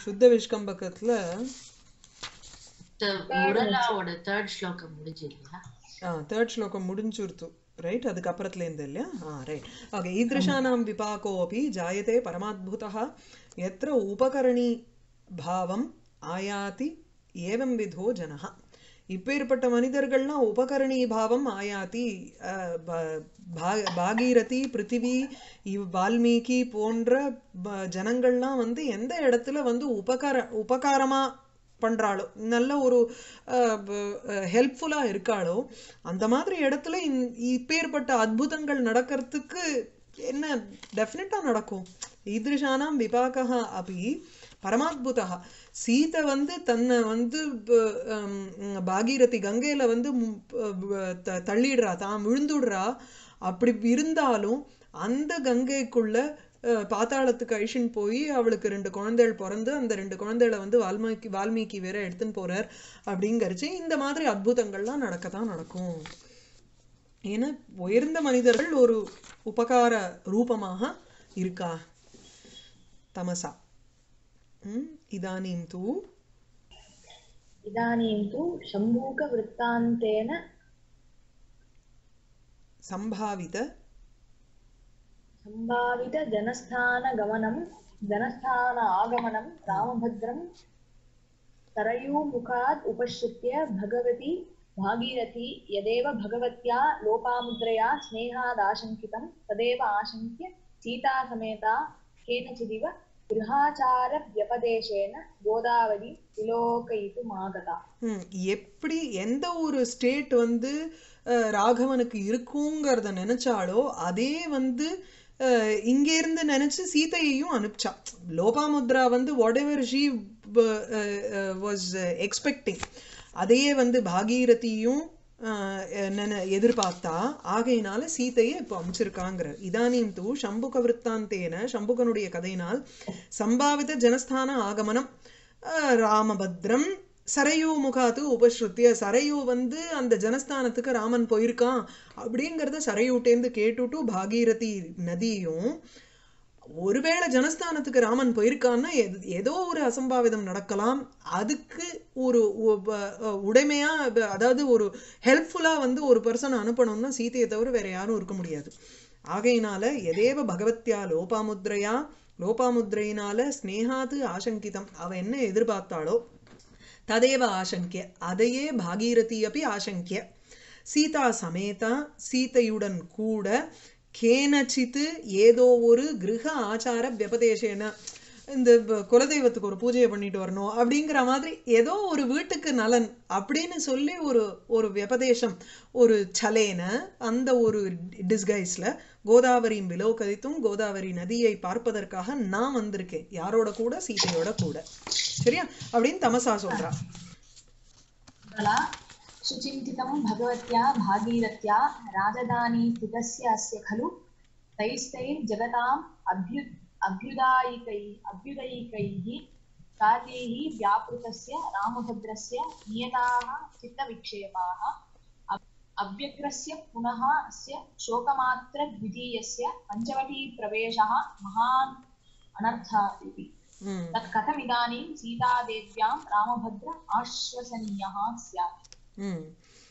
சுத்த விஷ்கம்பக்கத்துல முரளாவோட தேர்ட் ஸ்லோகம் முடிஞ்சது இல்லையா தேர்ட் ஸ்லோகம் முடிஞ்சுருத்து ரைட் அதுக்கப்புறத்துல இருந்து இல்லையா ஆ ரைட் ஓகே ஈதೃಶானாம் விபாகோபி ஜாயதே பரமாத்புதः எத்திர உபகரணி பாவம் ஆயாதி ஏவம் விதோ ஜனः இப்பேற்பட்ட மனிதர்கள்லாம் உபகரணி பாவம் ஆயாதி அஹ், ப- பா- பாகீரதி பிருத்திவி இவ் வால்மீகி போன்ற ப- ஜனங்கள்லாம் வந்து எந்த இடத்துல வந்து உபகார உபகாரமா பண்றாளோ நல்ல ஒரு ஹெல்ப்ஃபுல்லா இருக்காளோ அந்த மாதிரி இடத்துல இந்- இப்பேற்பட்ட அத்புதங்கள் நடக்கிறதுக்கு என்ன டெஃபினட்டா நடக்கும் ஈதிருஷானாம் விபாகா அப்படி பரமாத்புதா சீதை வந்து தன்னை வந்து ப- ஹம், பாகீரதி கங்கையில வந்து ம், ப- த- தள்ளிடுறா தான் விழுந்துடுறா அப்படி இருந்தாலும் அந்த கங்கைக்குள்ள அஹ், பாதாளத்துக்கு அழிச்சுன்னு போய் அவளுக்கு ரெண்டு குழந்தைகள் பிறந்து அந்த ரெண்டு குழந்தைகளை வந்து வால்மீகி வால்மீகி வேற எடுத்துன்னு போறார் அப்படிங்கறச்சு இந்த மாதிரி அற்புதங்கள்லாம் நடக்கத்தான் நடக்கும் ஏன்னா உயர்ந்த மனிதர்கள் ஒரு உபகார ரூபமாக இருக்கா தமசா ம், இதானீம் தூ इदानीं तु शम्भूकवृत्तान्तेन சம்பாவித सम्भावितजनस्थानगमनं जनस्थान आगमनं रामभद्रं सरयूमुखात् उपश्रुत्य भगवती भागीरथी यदेव भगवत्या लोपामुद्रया स्नेहादाशङ्कितं तदेव आशङ्क्य सीतासमेता केनचिदिव गृहाचारव्यपदेशेन गोदावरी विलोकयितुमागता ம், எப்படி எந்த ஒரு ஸ்டேட் வந்து அஹ், ராகவனுக்கு இருக்குங்கிறத நினைச்சாலோ அதே வந்து அஹ், இங்கேருந்து நினைச்சு சீதையையும் அனுப்பிச்சா லோபாமுத்ரா வந்து whatever she was expecting அதையே வந்து பாகீரதியும் அஹ், நினை- எதிர்பார்த்தா ஆகையினால சீதையை இப்போ அமைச்சிருக்காங்கிறார் இதானீம் தூ சம்புக விற்த்தாந்தேன சம்புகனுடைய கதையினால் சம்பாவித ஜனஸ்தான ஆகமனம் அஹ், ராமபத்ரம் சரையூ முகாத்து உபஸ்ருத்திய சரையூ வந்து அந்த ஜனஸ்தானத்துக்கு ராமன் போயிருக்கான் அப்படிங்கறத சரையூட்டேந்து கேட்டுட்டு பாகீரதி நதியும் ஒருவேளை ஜனஸ்தானத்துக்கு ராமன் போயிருக்கான்னா எது- ஏதோ ஒரு அசம்பாவிதம் நடக்கலாம் அதுக்கு ஒரு உ- ப- உடைமையா ப- அதாவது ஒரு ஹெல்ப்ஃபுல்லா வந்து ஒரு பர்சன் அனுப்பணும்னா சீதையை தவிர வேற யாரும் இருக்க முடியாது ஆகையினால எதேவ பகவத்யா லோபாமுத்ரையா லோபாமுத்ரையினால ஸ்னேகாத்து ஆசங்கிதம் அவ என்ன எதிர்பார்த்தாளோ ததேவ ஆசங்கிய அதையே பாகீரதி அப்படி ஆசங்கிய சீதா சமேதா சீதையுடன் கூட கேனச்சித்து ஏதோ ஒரு கிரக ஆச்சார வியபதேசேன இந்த ப- குலதெய்வத்துக்கு ஒரு பூஜையை பண்ணிட்டு வரணும் அப்படிங்கிற மாதிரி ஏதோ ஒரு வீட்டுக்கு நலன் அப்படின்னு சொல்லி ஒரு ஒரு வியபதேசம் ஒரு சலேன அந்த ஒரு டிஸ்கைஸ்ல கோதாவரியின் விலோகதித்தும் கோதாவரி நதியை பார்ப்பதற்காக நான் வந்திருக்கேன் யாரோட கூட சீதையோட கூட சரியா அப்படின்னு தமசா சொல்றா कला सुचिन्तितं भगवत्या भागीरथ्या राजधानी स्थितस्य अस्य खलु तैस्तैर्जगताम् अभ्यु अभ्युदायिकै अभ्युदयिकैः कार्यैः व्यापृतस्य रामभद्रस्य नियताः चित्तविक्षेपाः अ- अव्यग्रस्य पुनः अस्य शोकमात्रद्वितीयस्य पञ्चवटीप्रवेशः महान् अनर्थः इति ம் तत् कथमिदानीं सीतादेव्यां रामभद्र आश्वसनीयः स्यात् ம்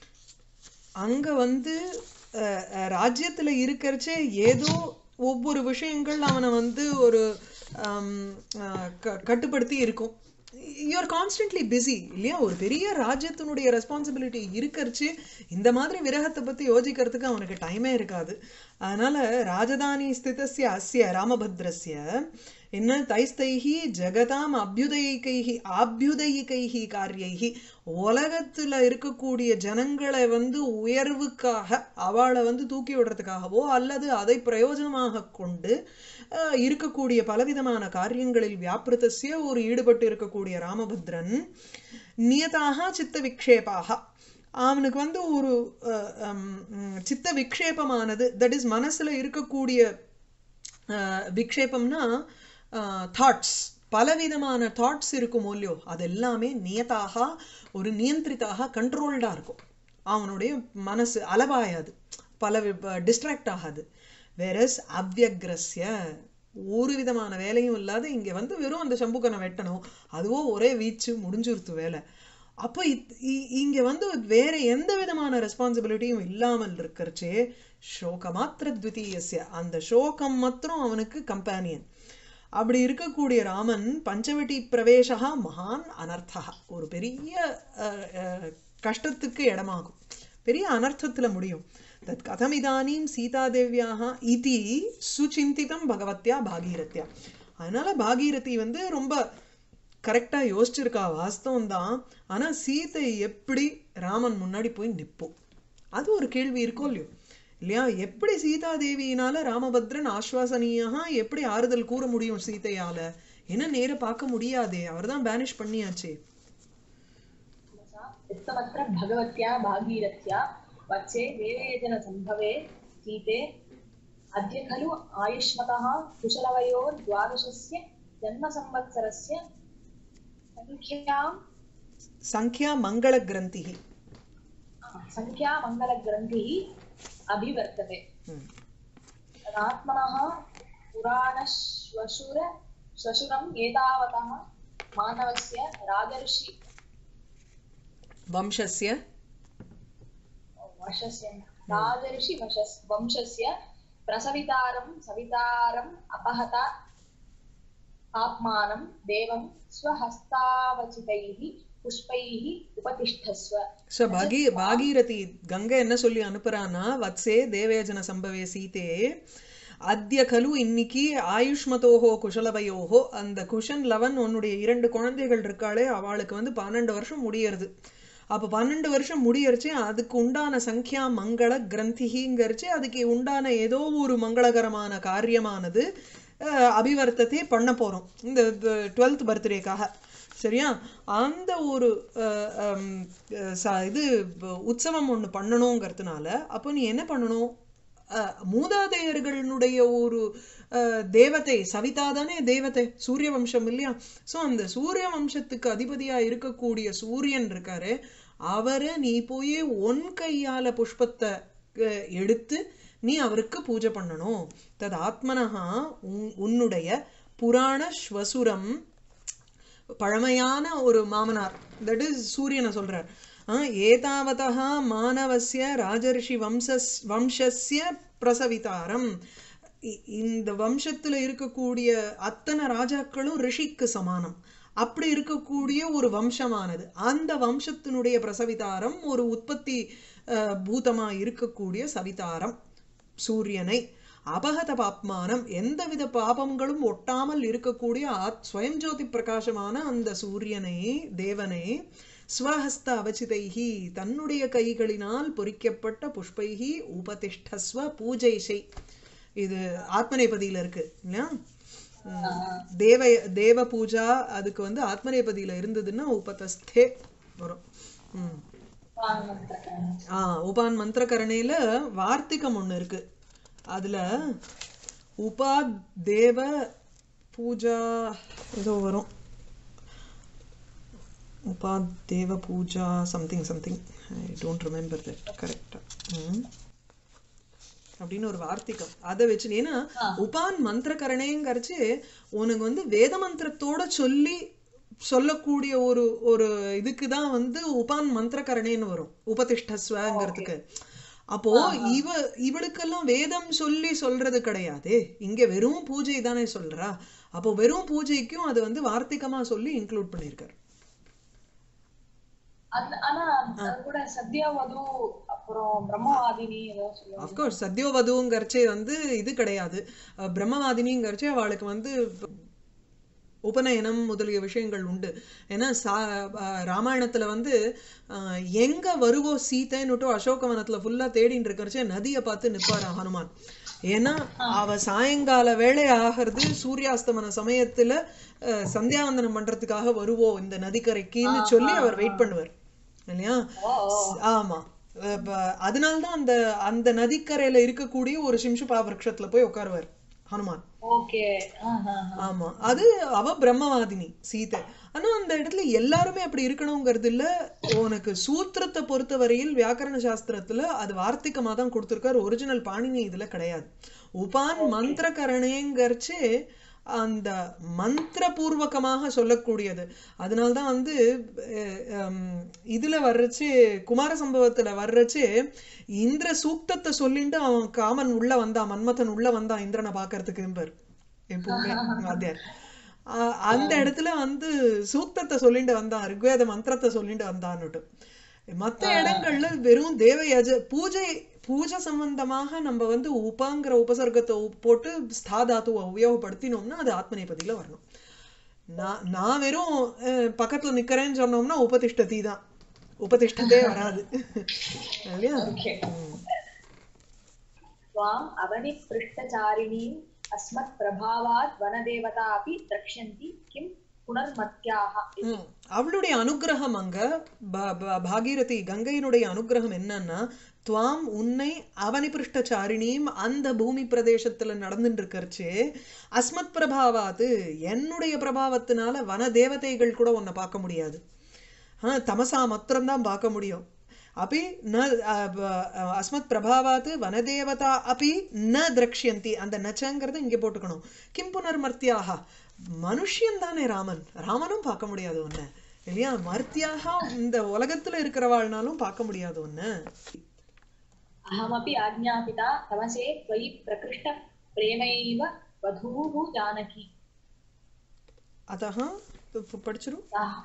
அங்க வந்து அஹ், அஹ், ராஜ்யத்துல இருக்கிறச்சே ஏதோ ஒவ்வொரு விஷயங்கள் அவனை வந்து ஒரு ஆம், அஹ், க- கட்டுப்படுத்தி இருக்கும் யூஆர் கான்ஸ்டன்ட்லி பிஸி இல்லையா ஒரு பெரிய ராஜ்யத்தினுடைய ரெஸ்பான்சிபிலிட்டி இருக்கிறச்சு இந்த மாதிரி விரகத்தை பத்தி யோசிக்கிறதுக்கு அவனுக்கு டைமே இருக்காது அதனால ராஜதானி ஸ்திதஸ்ய அஸ்ய ராமபத்ரஸ்ய என்ன தைஸ்தைஹி ஜெகதாம் அபியுதயிகைஹி ஆபியுதயிகைஹி காரியைஹி உலகத்துல இருக்கக்கூடிய ஜனங்களை வந்து உயர்வுக்காக அவளை வந்து தூக்கி விடுறதுக்காகவோ அல்லது அதை பிரயோஜனமாக கொண்டு அஹ், இருக்கக்கூடிய பலவிதமான காரியங்களில் வியாபிருத்தசிய ஒரு ஈடுபட்டு இருக்கக்கூடிய ராமபத்ரன் நியதாக சித்த விக்ஷேபாக அவனுக்கு வந்து ஒரு அஹ், ஹம், ம், சித்த விக்ஷேபமானது தட் இஸ் மனசுல இருக்கக்கூடிய அஹ், விக்ஷேபம்னா தாட்ஸ் பலவிதமான தாட்ஸ் இருக்கும் இல்லையோ அது எல்லாமே நியதாக ஒரு நியந்திரிதாக கண்ட்ரோல்டா இருக்கும் அவனுடைய மனசு அளவாயாது பல டிஸ்ட்ராக்ட் ஆகாது வேறஸ் அவ்யக்ரஸ்ய ஒரு விதமான வேலையும் இல்லாத இங்க வந்து வெறும் அந்த சம்புக்கனை வெட்டணும் அதுவோ ஒரே வீச்சு முடிஞ்சுருத்து வேலை அப்போ இத்- இ- இங்க வந்து வேற எந்த விதமான ரெஸ்பான்சிபிலிட்டியும் இல்லாமல் இருக்கிறச்சே சோக மாத்திர த்விதீயஸ்ய அந்த சோகம் மாத்திரம் அவனுக்கு கம்பானியன் அப்படி இருக்கக்கூடிய ராமன் பஞ்சவட்டி பிரவேசா மகான் அனர்த்தா ஒரு பெரிய அஹ், அஹ், கஷ்டத்துக்கு இடமாகும் பெரிய அனர்த்தத்துல முடியும் தத் கதமிதானீம் சீதாதேவியாக இதி சுச்சிந்திதம் பகவத்யா பாகீரத்யா அதனால பாகீரதி வந்து ரொம்ப கரெக்டா யோசிச்சிருக்கா வாஸ்தவம் தான் ஆனா சீதை எப்படி ராமன் முன்னாடி போய் நிப்போம் அது ஒரு கேள்வி இருக்கோ இல்லையோ இல்லையா எப்படி சீதா தேவியினால ராமபத்ரன் ஆஸ்வாசனீயா எப்படி ஆறுதல் கூற முடியும் சீதையால என்ன நேர பார்க்க முடியாதே அவர்தான் பேனிஷ் பண்ணியாச்சே यत्तमत्र भगवत्या भागीरथ्या वत्से देवेजनसम्भवे सीते अद्य खलु आयुष्मतः कुशलवयोर्द्वादशस्य जन्मसंवत्सरस्य सङ्ख्यां சங்கியா மங்கள கிரந்திகி सङ्ख्या मङ्गलग्रन्थिः अभिवर्तते तदात्मनः पुराणश्वशुर श्वशुरम् एतावतः मानवस्य राजर्षि வம்சஸ்ய वशस्य राजर्षि वशस् वंशस्य प्रसवितारं सवितारम् अपहत आत्मानं देवं स्वहस्तावचितैः पुष्पैः उपतिष्ठस्व ஸோ பாகி பாகீரதி கங்கை என்ன சொல்லி அனுப்புறானா வத்சே தேவேஜன சம்பவே சீதே அத்ய கலு இன்னைக்கு ஆயுஷ்மதோஹோ குஷலவயோஹோ அந்த குஷன் லவன் உன்னுடைய இரண்டு குழந்தைகள் இருக்காளே அவளுக்கு வந்து பன்னெண்டு வருஷம் முடியறது அப்போ பன்னெண்டு வருஷம் முடியறச்சு அதுக்கு உண்டான சங்கியா மங்கள கிரந்திகிங்கிறச்சு அதுக்கு உண்டான ஏதோ ஒரு மங்களகரமான காரியமானது அஹ், அபிவர்த்தத்தை பண்ண போறோம் இந்த டுவெல்த் பர்த்டேக்காக சரியா அந்த ஒரு அஹ், ஹம், அஹ், ச- இது ப- உற்சவம் ஒண்ணு பண்ணணுங்கிறதுனால அப்போ நீ என்ன பண்ணணும் அஹ், மூதாதையர்களுடைய ஒரு அஹ், தேவதை சவிதா தானே தேவதை சூரிய வம்சம் இல்லையா சோ அந்த சூரிய வம்சத்துக்கு அதிபதியா இருக்கக்கூடிய சூரியன் இருக்காரு அவரை நீ போய் ஒன் கையால புஷ்பத்தை அஹ், எடுத்து நீ அவருக்கு பூஜை பண்ணணும் தது ஆத்மனஹா உன்- உன்னுடைய புராண ஸ்வசுரம் பழமையான ஒரு மாமனார் தட் இஸ் சூரியனை சொல்றார் ஆஹ், ஏதாவதா மானவசிய ராஜரிஷி வம்சஸ் வம்சஸ்ய பிரசவிதாரம் இ- இந்த வம்சத்துல இருக்கக்கூடிய அத்தனை ராஜாக்களும் ரிஷிக்கு சமானம் அப்படி இருக்கக்கூடிய ஒரு வம்சமானது அந்த வம்சத்தினுடைய பிரசவிதாரம் ஒரு உற்பத்தி அஹ், பூதமா இருக்கக்கூடிய சவிதாரம் சூரியனை அபகத பாப்மானம் எந்தவித பாபங்களும் ஒட்டாமல் இருக்கக்கூடிய ஆத் ஸ்வயம் ஜோதி பிரகாசமான அந்த சூரியனை தேவனை ஸ்வஹஸ்த அவசிதைஹி தன்னுடைய கைகளினால் பொறிக்கப்பட்ட புஷ்பைஹி உபதிஷ்டஸ்வ பூஜை செய் இது ஆத்மநேபதியில இருக்கு இல்லையா உம், தேவ தேவ பூஜா அதுக்கு வந்து ஆத்மநேபதியில இருந்ததுன்னா உபதஸ்தே வரும் உம் ஆ உபான் மந்திரகரணையில வார்த்திகம் ஒண்ணு இருக்கு அதுல உபா தேவ பூஜா ஏதோ வரும் உபா தேவ பூஜா something something I don't remember that கரெக்டா அப்படின்னு ஒரு வார்த்திகம் அதை வச்சு ஏன்னா உபான் மந்திரகரணேங்கரிச்சு உனக்கு வந்து வேத மந்திரத்தோட சொல்லி சொல்லக்கூடிய ஒரு ஒரு இதுக்கு தான் வந்து உபான் மந்திரகரணேன்னு வரும் உபதிஷ்டஸ்வங்கிறதுக்கு அப்போ இவ இவளுக்கெல்லாம் வேதம் சொல்லி சொல்றது கிடையாது இங்க வெறும் பூஜை தானே சொல்றா அப்போ வெறும் பூஜைக்கும் அது வந்து வார்த்திகமா சொல்லி இன்க்ளூட் பண்ணியிருக்காரு அந்த ஆனா அது கூட சத்யாவது அப்புறம் பிரம்மவாதினி ஏதோ சொல்லுவாங்க அஃப்கோர்ஸ் சத்யோவதுங்கிறச்சே வந்து இது கிடையாது அஹ் பிரம்மவாதினிங்கிறச்சே அவளுக்கு வந்து உபநயனம் முதலிய விஷயங்கள் உண்டு ஏன்னா சா அஹ் ராமாயணத்துல வந்து அஹ், எங்க வருவோ சீதைன்னுட்டு அசோகவனத்துல ஃபுல்லா தேடின்னு இருக்கிறச்சே நதியை பார்த்து நிப்பாரா ஹனுமான் ஏன்னா அவ சாயங்கால வேளை ஆகிறது சூரியாஸ்தமன சமயத்துல அஹ், சந்தியாவந்தனம் பண்றதுக்காக வருவோ இந்த நதிக்கரைக்குன்னு சொல்லி அவர் வெயிட் பண்ணுவார் இல்லையா ஆமா அஹ் ப- அதனால்தான் அந்த அந்த நதிக்கரையில இருக்கக்கூடிய ஒரு சிம்சுபா விருட்சத்துல போய் உட்காருவார் ஹனுமான் ஓகே ஆமா அது அவ பிரம்மவாதினி சீதை ஆனா அந்த அந்த இடத்துல எல்லாருமே அப்படி இருக்கணுங்கிறது இல்ல உனக்கு சூத்திரத்தை பொறுத்தவரையில் வியாக்கரண சாஸ்திரத்துல அது வார்த்திகமா தான் கொடுத்திருக்காரு ஒரிஜினல் பாணினி இதுல கிடையாது உபான் மந்திரகரணேங்கரிச்சு அந்த மந்திரபூர்வகமாக சொல்லக்கூடியது அதனால்தான் வந்து அஹ், ஹம், இதுல வர்றச்சு குமார சம்பவத்துல வர்றச்சு இந்திர சூக்தத்தை சொல்லிட்டு அவன் காமன் உள்ள வந்தான் மன்மதன் உள்ள வந்தான் இந்திரனை பாக்குறதுக்கு என்பர் எப்பவுமே வாத்தியார் ஆஹ் அந்த இடத்துல வந்து சூக்தத்தை சொல்லிட்டு வந்தான் ரிக்வேத மந்திரத்தை சொல்லிட்டு வந்தான்னுட்டு மத்த இடங்கள்ல வெறும் தேவயஜ பூஜை பூஜை சம்பந்தமாக நம்ம வந்து உபாங்கிற உபசர்க்கத்தை உ- போட்டு ஸ்தாதாத்துவை உபயோகப்படுத்தினோம்னா அது ஆத்மநேபதியில வரணும் நான் நான் வெறும் அஹ், பக்கத்துல நிக்கிறேன்னு சொன்னோம்னா உபதிஷ்டதி தான் உபதிஷ்டத்தே வராது இல்லையா ஓகே ம். त्वाम् अवनिपृष्ठचारिणीम् अस्मत्प्रभावात् वनदेवता अपि द्रक्ष्यन्ति किं पुनर्मत्याः इति। ம். அவளுடைய அனுகிரகம் அங்க ப- ப- பாகீரதி கங்கையினுடைய அனுகிரகம் என்னன்னா துவாம் உன்னை அவனிபிருஷ்டச்சாரிணியும் அந்த பூமி பிரதேசத்துல நடந்துட்டு இருக்கறச்சே அஸ்மத் பிரபாவாத்து என்னுடைய பிரபாவத்தினால வன தேவதைகள் கூட உன்னை பார்க்க முடியாது ஆ, தமசா மாத்திரம்தான் பார்க்க முடியும் அப்படி ந அ, ப- அ, அஸ்மத் பிரபாவாத் வனதேவதா அப்படி ந திரக்ஷியந்தி அந்த நச்சங்கிறத இங்க போட்டுக்கணும் கிம் புனர்மர்த்தியாக மனுஷியன் தானே ராமன் ராமனும் பார்க்க முடியாது உன்னை இல்லையா மர்த்தியாக இந்த உலகத்துல இருக்கிறவாள்னாலும் பார்க்க முடியாது உன்னை अहमपि आज्ञापिता तमसे त्वयि प्रकृष्टप्रेमैव वधूः जानकी அத்தः ப- படிச்சிரும் ताः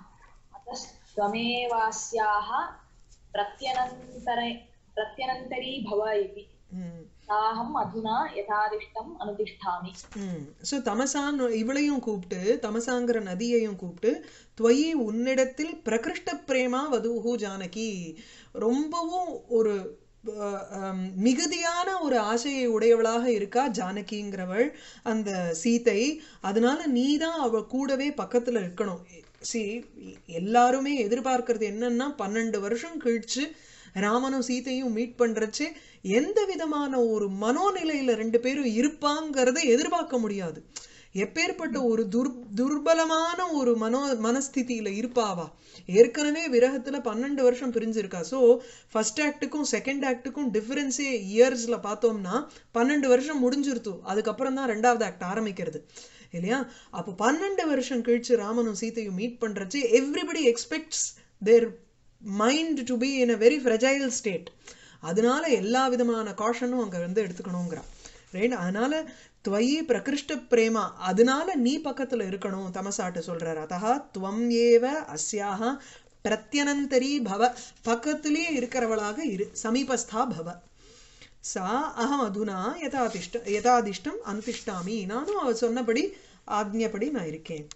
अतस्त्वमेवास्याः प्रत्यनन्तरे प्रत्यनन्तरी भव इति ம் ताहम् अधुना यथादिष्टम् अनुतिष्ठामि ம் ஸோ தமசான் இவளையும் கூப்பிட்டு தமசாங்கிற நதியையும் கூப்பிட்டு துவயி உன்னிடத்தில் பிரகிருஷ்ட பிரேமா வதூஹு ஜானகி ரொம்பவும் ஒரு அஹ், ஹம், மிகுதியான ஒரு ஆசையை உடையவளாக இருக்கா ஜானகிங்கிறவள் அந்த சீதை அதனால நீதான் அவ கூடவே பக்கத்துல இருக்கணும் சி எல்லாருமே எதிர்பார்க்கறது என்னன்னா பன்னெண்டு வருஷம் கழிச்சு ராமனும் சீதையும் மீட் பண்றச்சு எந்த விதமான ஒரு மனோநிலையில ரெண்டு பேரும் இருப்பாங்கிறத எதிர்பார்க்க முடியாது எப்பேற்பட்ட ஒரு துர் துர்பலமான ஒரு மனோ மனஸ்திதியில இருப்பாவா ஏற்கனவே விரகத்துல பன்னெண்டு வருஷம் பிரிஞ்சிருக்கா ஸோ ஃபர்ஸ்ட் ஆக்டுக்கும் செகண்ட் ஆக்டுக்கும் டிஃபரன்ஸே இயர்ஸ்ல பார்த்தோம்னா பன்னெண்டு வருஷம் முடிஞ்சிருத்து அதுக்கப்புறம் தான் ரெண்டாவது ஆக்ட் ஆரம்பிக்கிறது இல்லையா அப்போ பன்னெண்டு வருஷம் கழிச்சு ராமனும் சீதையும் மீட் பண்றச்சு everybody expects their mind to be in a very fragile state அதனால எல்லா விதமான காஷனும் அங்க வந்து எடுத்துக்கணுங்கிறா ரைட் அதனால துவயி பிரகிருஷ்ட பிரேமா அதனால நீ பக்கத்துல இருக்கணும் தமசாட்ட சொல்றாரு அதா துவம் ஏவ அஸ்யாக பிரத்யனந்தரி பவ பக்கத்திலேயே இருக்கிறவளாக இரு சமீபஸ்தா பவ சா அகம் அதுனா யதாதிஷ்ட யதாதிஷ்டம் அனுதிஷ்டாமி நானும் அவ சொன்னபடி ஆக்ஞப்படி நான் இருக்கேன்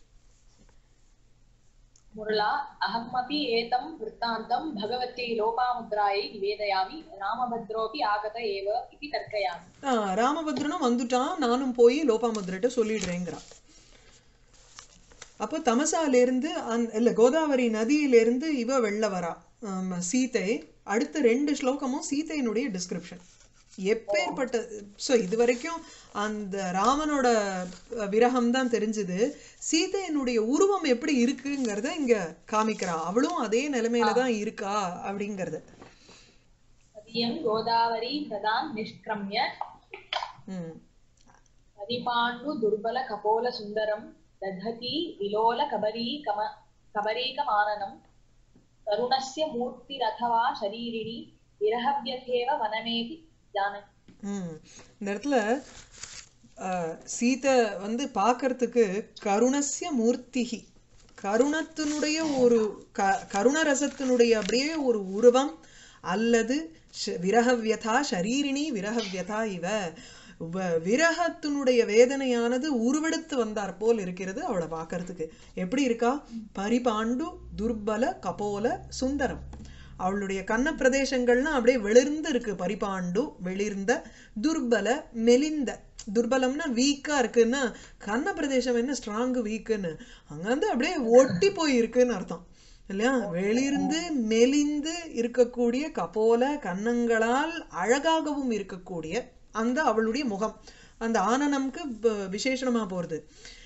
मुरला अहमपि एतं वृत्तान्तं भगवत्यै लोपामुद्रायै निवेदयामि रामभद्रोऽपि आगत एव इति तर्कयामि ஆ, ராமபத்ரனும் வந்துட்டான் நானும் போய் லோபாமுத்ரட்ட சொல்லிடுறேங்கிறா அப்போ தமசாலேருந்து அந் இல்ல கோதாவரி நதியிலிருந்து இவ வெளில வரா ஆம், சீதை அடுத்த ரெண்டு ஸ்லோகமும் சீதையினுடைய டிஸ்கிரிப்ஷன் எப்பேற்பட்ட ஸோ இது வரைக்கும் அந்த ராமனோட விரகம் தான் தெரிஞ்சது சீதையினுடைய உருவம் எப்படி இருக்குங்கிறத இங்க காமிக்கிறா அவளும் அதே நிலைமையில தான் இருக்கா அப்படிங்கறத तदीयं गोदावरी ह्रदान् निष्क्रम्य ம் परिपाण्डुदुर्बलकपोलसुन्दरं दधति विलोलकबरीकम कबरीकमाननं तरुणस्य मूर्तिरथवा शरीरिणी विरहव्यथेव वनमेति जानति ம் இந்த இடத்துல அஹ், சீதை வந்து பார்க்கறதுக்கு கருணஸ்ய மூர்த்திகி கருணத்தினுடைய ஒரு க கருணரசத்தினுடைய அப்படியே ஒரு உருவம் அல்லது ஷ- விரகவ்யதா ஷரீரிணி விரகவ்யதா இவ வ- விரகத்தினுடைய வேதனையானது உருவெடுத்து வந்தார் போல் இருக்கிறது அவளை பார்க்கறதுக்கு எப்படி இருக்கா பரிபாண்டு துர்பல கபோல சுந்தரம் அவளுடைய கன்ன பிரதேசங்கள்லாம் அப்படியே வெளிர்ந்து இருக்கு பரிபாண்டு வெளிர்ந்த துர்பல மெலிந்த துர்பலம்னா வீக்கா இருக்குன்னா கன்ன பிரதேசம் என்ன ஸ்ட்ராங் வீக்குன்னு அங்க வந்து அப்படியே ஒட்டி போய் இருக்குன்னு அர்த்தம் இல்லையா வெளிர்ந்து மெலிந்து இருக்கக்கூடிய கபோல கன்னங்களால் அழகாகவும் இருக்கக்கூடிய அந்த அவளுடைய முகம் அந்த ஆனனம்க்கு ப- விசேஷணமா போறது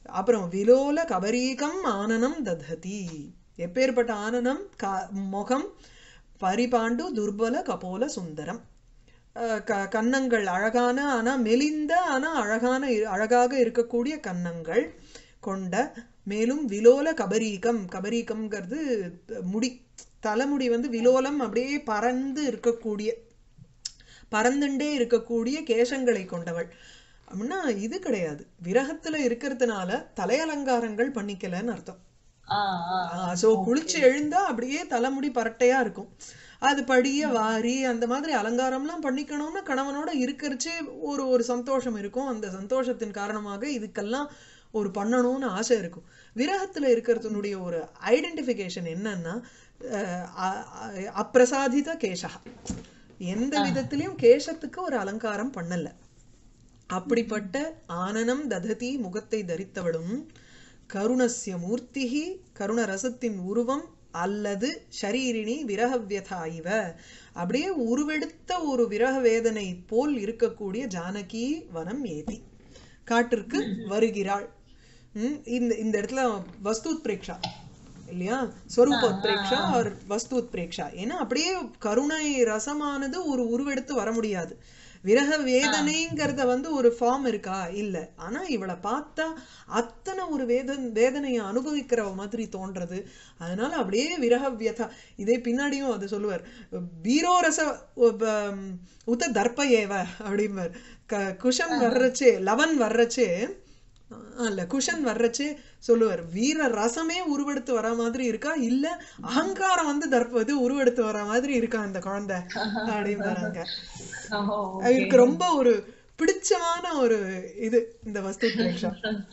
அப்புறம் விலோல கபரீகம் ஆனனம் தததி எப்பேற்பட்ட ஆனனம் க முகம் பரிபாண்டு துர்பல கபோல சுந்தரம் அஹ் க கன்னங்கள் அழகான ஆனா மெலிந்த ஆனா அழகான இ- அழகாக இருக்கக்கூடிய கன்னங்கள் கொண்ட மேலும் விலோல கபரீகம் கபரீகம்ங்கிறது முடி தலைமுடி வந்து விலோலம் அப்படியே பறந்து இருக்கக்கூடிய பறந்துண்டே இருக்கக்கூடிய கேசங்களை கொண்டவள் அப்படின்னா இது கிடையாது விரகத்துல இருக்கிறதுனால தலையலங்காரங்கள் பண்ணிக்கலன்னு அர்த்தம் ஆ ஆ சோ குளிச்சு எழுந்தா அப்படியே தலைமுடி பரட்டையா இருக்கும் அது படிய வாரி அந்த மாதிரி அலங்காரம்லாம் பண்ணிக்கணும்னு கணவனோட இருக்கிறச்சே ஒரு ஒரு சந்தோஷம் இருக்கும் அந்த சந்தோஷத்தின் காரணமாக இதுக்கெல்லாம் ஒரு பண்ணணும்னு ஆசை இருக்கும் விரகத்துல இருக்கிறதுனுடைய ஒரு ஐடென்டிஃபிகேஷன் என்னன்னா அஹ் அ- அ- அப்பிரசாதித கேசா எந்த விதத்திலையும் கேசத்துக்கு ஒரு அலங்காரம் பண்ணல அப்படிப்பட்ட ஆனனம் தததி முகத்தை தரித்தவளும் கருணஸ்ய மூர்த்திஹி கருண ரசத்தின் உருவம் அல்லது ஷரீரிணி விரகவியதா இவ அப்படியே உருவெடுத்த ஒரு விரக வேதனை போல் இருக்கக்கூடிய ஜானகி வனம் ஏதி காட்டிற்கு வருகிறாள் ம், இந்த இந்த இடத்துல வஸ்துத்பிரேக்ஷா இல்லையா ஸ்வரூபோத்பிரேக்ஷா ஆர் வஸ்துத்பிரேக்ஷா ஏன்னா அப்படியே கருணை ரசமானது ஒரு உருவெடுத்து வர முடியாது விரக வேதனைங்கிறத வந்து ஒரு ஃபார்ம் இருக்கா இல்ல ஆனா இவளை பார்த்தா அத்தனை ஒரு வேதன் வேதனையை அனுபவிக்கிற மாதிரி தோன்றது அதனால அப்படியே விரக வியதா இதே பின்னாடியும் அது சொல்லுவார் பீரோ ரச உப- உத்த தர்ப்ப ஏவ அப்படிம்பார் க குஷன் வர்றச்சே லவன் வர்றச்சே ஆ, இல்ல குஷன் வர்றச்சே சொல்லுவார் வீர ரசமே உருவெடுத்து வர மாதிரி இருக்கா இல்ல அகங்காரம் வந்து தர்ப்ப இது உருவெடுத்து வர மாதிரி இருக்கா இந்த குழந்தை அப்படின்றாங்க ஓஹோ அவருக்கு ரொம்ப ஒரு பிடிச்சமான ஒரு இது இந்த வஸ்து பிரேக்ஷா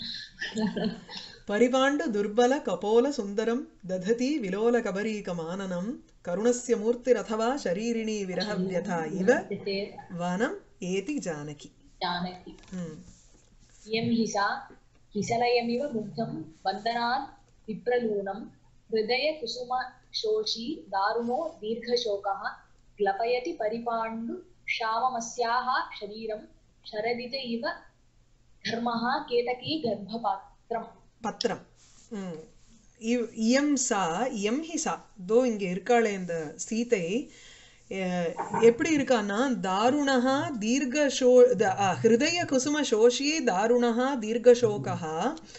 பரிபாண்டு துர்பல கபோல சுந்தரம் தததி விலோல கபரீகமானனம் கருணஸ்ய மூர்த்திரதவா ஷரீரிணி விரகவியதா இவ வனம் ஏதி ஜானகி जानकी ம் इयं हि सा किसलयमिव मुग्धं बन्धनात् विप्रलूनं हृदयकुसुमशोषी दारुणो दीर्घशोकः ग्लपयति परिपाण्डु क्षाममस्याः शरीरं शरदित इव धर्मः केतकी गर्भपात्रम् பத்திரம் ம். இவ்- இயம் சா இயம் ஹி சா தோ இங்க இருக்காளே இந்த சீதை அஹ், எப்படி இருக்கான்னா தாருணஹா தீர்க்க சோ த- அ, ஹிருதய குசும சோஷி தாருணஹா தீர்க்கசோகா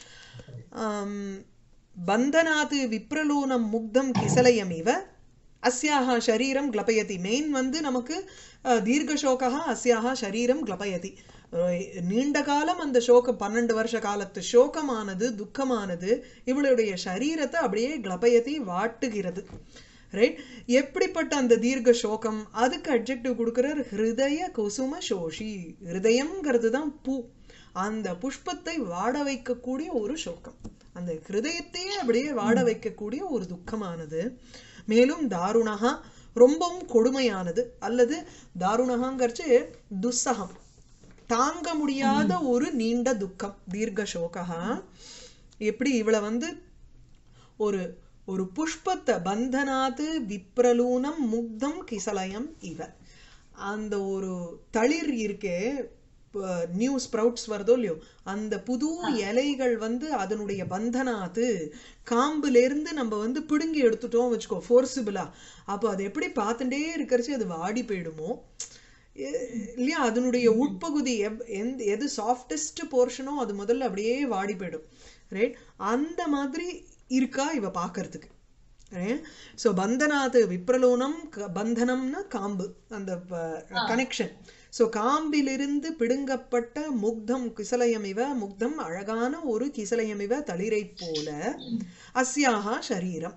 பந்தனாத் விப்ரலூனம் முக்தம் கிசலயமிவ அஸ்யாஹ ஷரீரம் கிளபயதி மெயின் வந்து நமக்கு அஹ், தீர்க்கசோகா அஸ்யாஹ ஷரீரம் கிளபயதி அஹ், நீண்ட காலம் அந்த சோகம் பன்னெண்டு வருஷ காலத்து சோகமானது துக்கமானது இவளுடைய சரீரத்தை அப்படியே கிளபயதி வாட்டுகிறது ரைட் எப்படிப்பட்ட அந்த தீர்க்க சோகம் அதுக்கு அட்ஜெக்டிவ் கொடுக்கிறார் ஹிருதய குசும சோஷி ஹிருதயம்ங்கிறது தான் பூ அந்த புஷ்பத்தை வாட வைக்கக்கூடிய ஒரு சோகம் அந்த ஹிருதயத்தையே அப்படியே வாட வைக்கக்கூடிய ஒரு துக்கமானது மேலும் தாருணகா ரொம்பவும் கொடுமையானது அல்லது தாருணகாங்கிறச்சு துஸ்ஸகம் தாங்க முடியாத ஒரு நீண்ட துக்கம் தீர்க்க சோகா எப்படி இவளை வந்து ஒரு ஒரு புஷ்பத்தை பந்தனாத்து விப்ரலூனம் முக்தம் கிசலயம் இவ அந்த ஒரு தளிர் இருக்கே நியூ ஸ்ப்ரவுட்ஸ் வருதோ இல்லையோ அந்த புது இலைகள் வந்து அதனுடைய பந்தனாத்து காம்புல இருந்து நம்ம வந்து பிடுங்கி எடுத்துட்டோம் வச்சுக்கோ ஃபோர்சிபிளா அப்போ அது எப்படி பார்த்துட்டே இருக்கிறச்சு அது வாடி போயிடுமோ எ- இல்லையா அதனுடைய உட்பகுதி எப்- எந்த எது சாஃப்டஸ்ட் போர்ஷனோ அது முதல்ல அப்படியே வாடி போயிடும் ரைட் அந்த மாதிரி இருக்கா இவ பார்க்கறதுக்கு ஸோ பந்தனாத் விப்ரலோனம் க- பந்தனம்னா காம்பு அந்த கனெக்ஷன் ஸோ காம்பிலிருந்து பிடுங்கப்பட்ட முக்தம் கிசலயம் இவ முக்தம் அழகான ஒரு கிசலயம் இவ தளிரை போல அஸ்யாஹா ஷரீரம்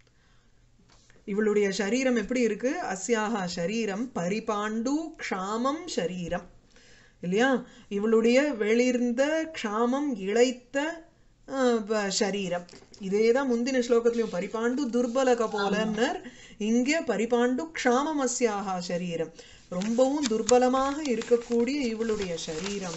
இவளுடைய சரீரம் எப்படி இருக்கு அஸ்யாஹா ஷரீரம் பரிபாண்டு க்ஷாமம் ஷரீரம் இல்லையா இவளுடைய வெளிர்ந்த க்ஷாமம் இழைத்த அஹ், ப- ஷரீரம் இதேதான் முந்தின ஸ்லோகத்திலையும் பரிபாண்டு துர்பல கபோலன்னர் இங்கே பரிபாண்டு க்ஷாமம் அஸ்யாஹா ஷரீரம் ரொம்பவும் துர்பலமாக இருக்கக்கூடிய இவளுடைய சரீரம்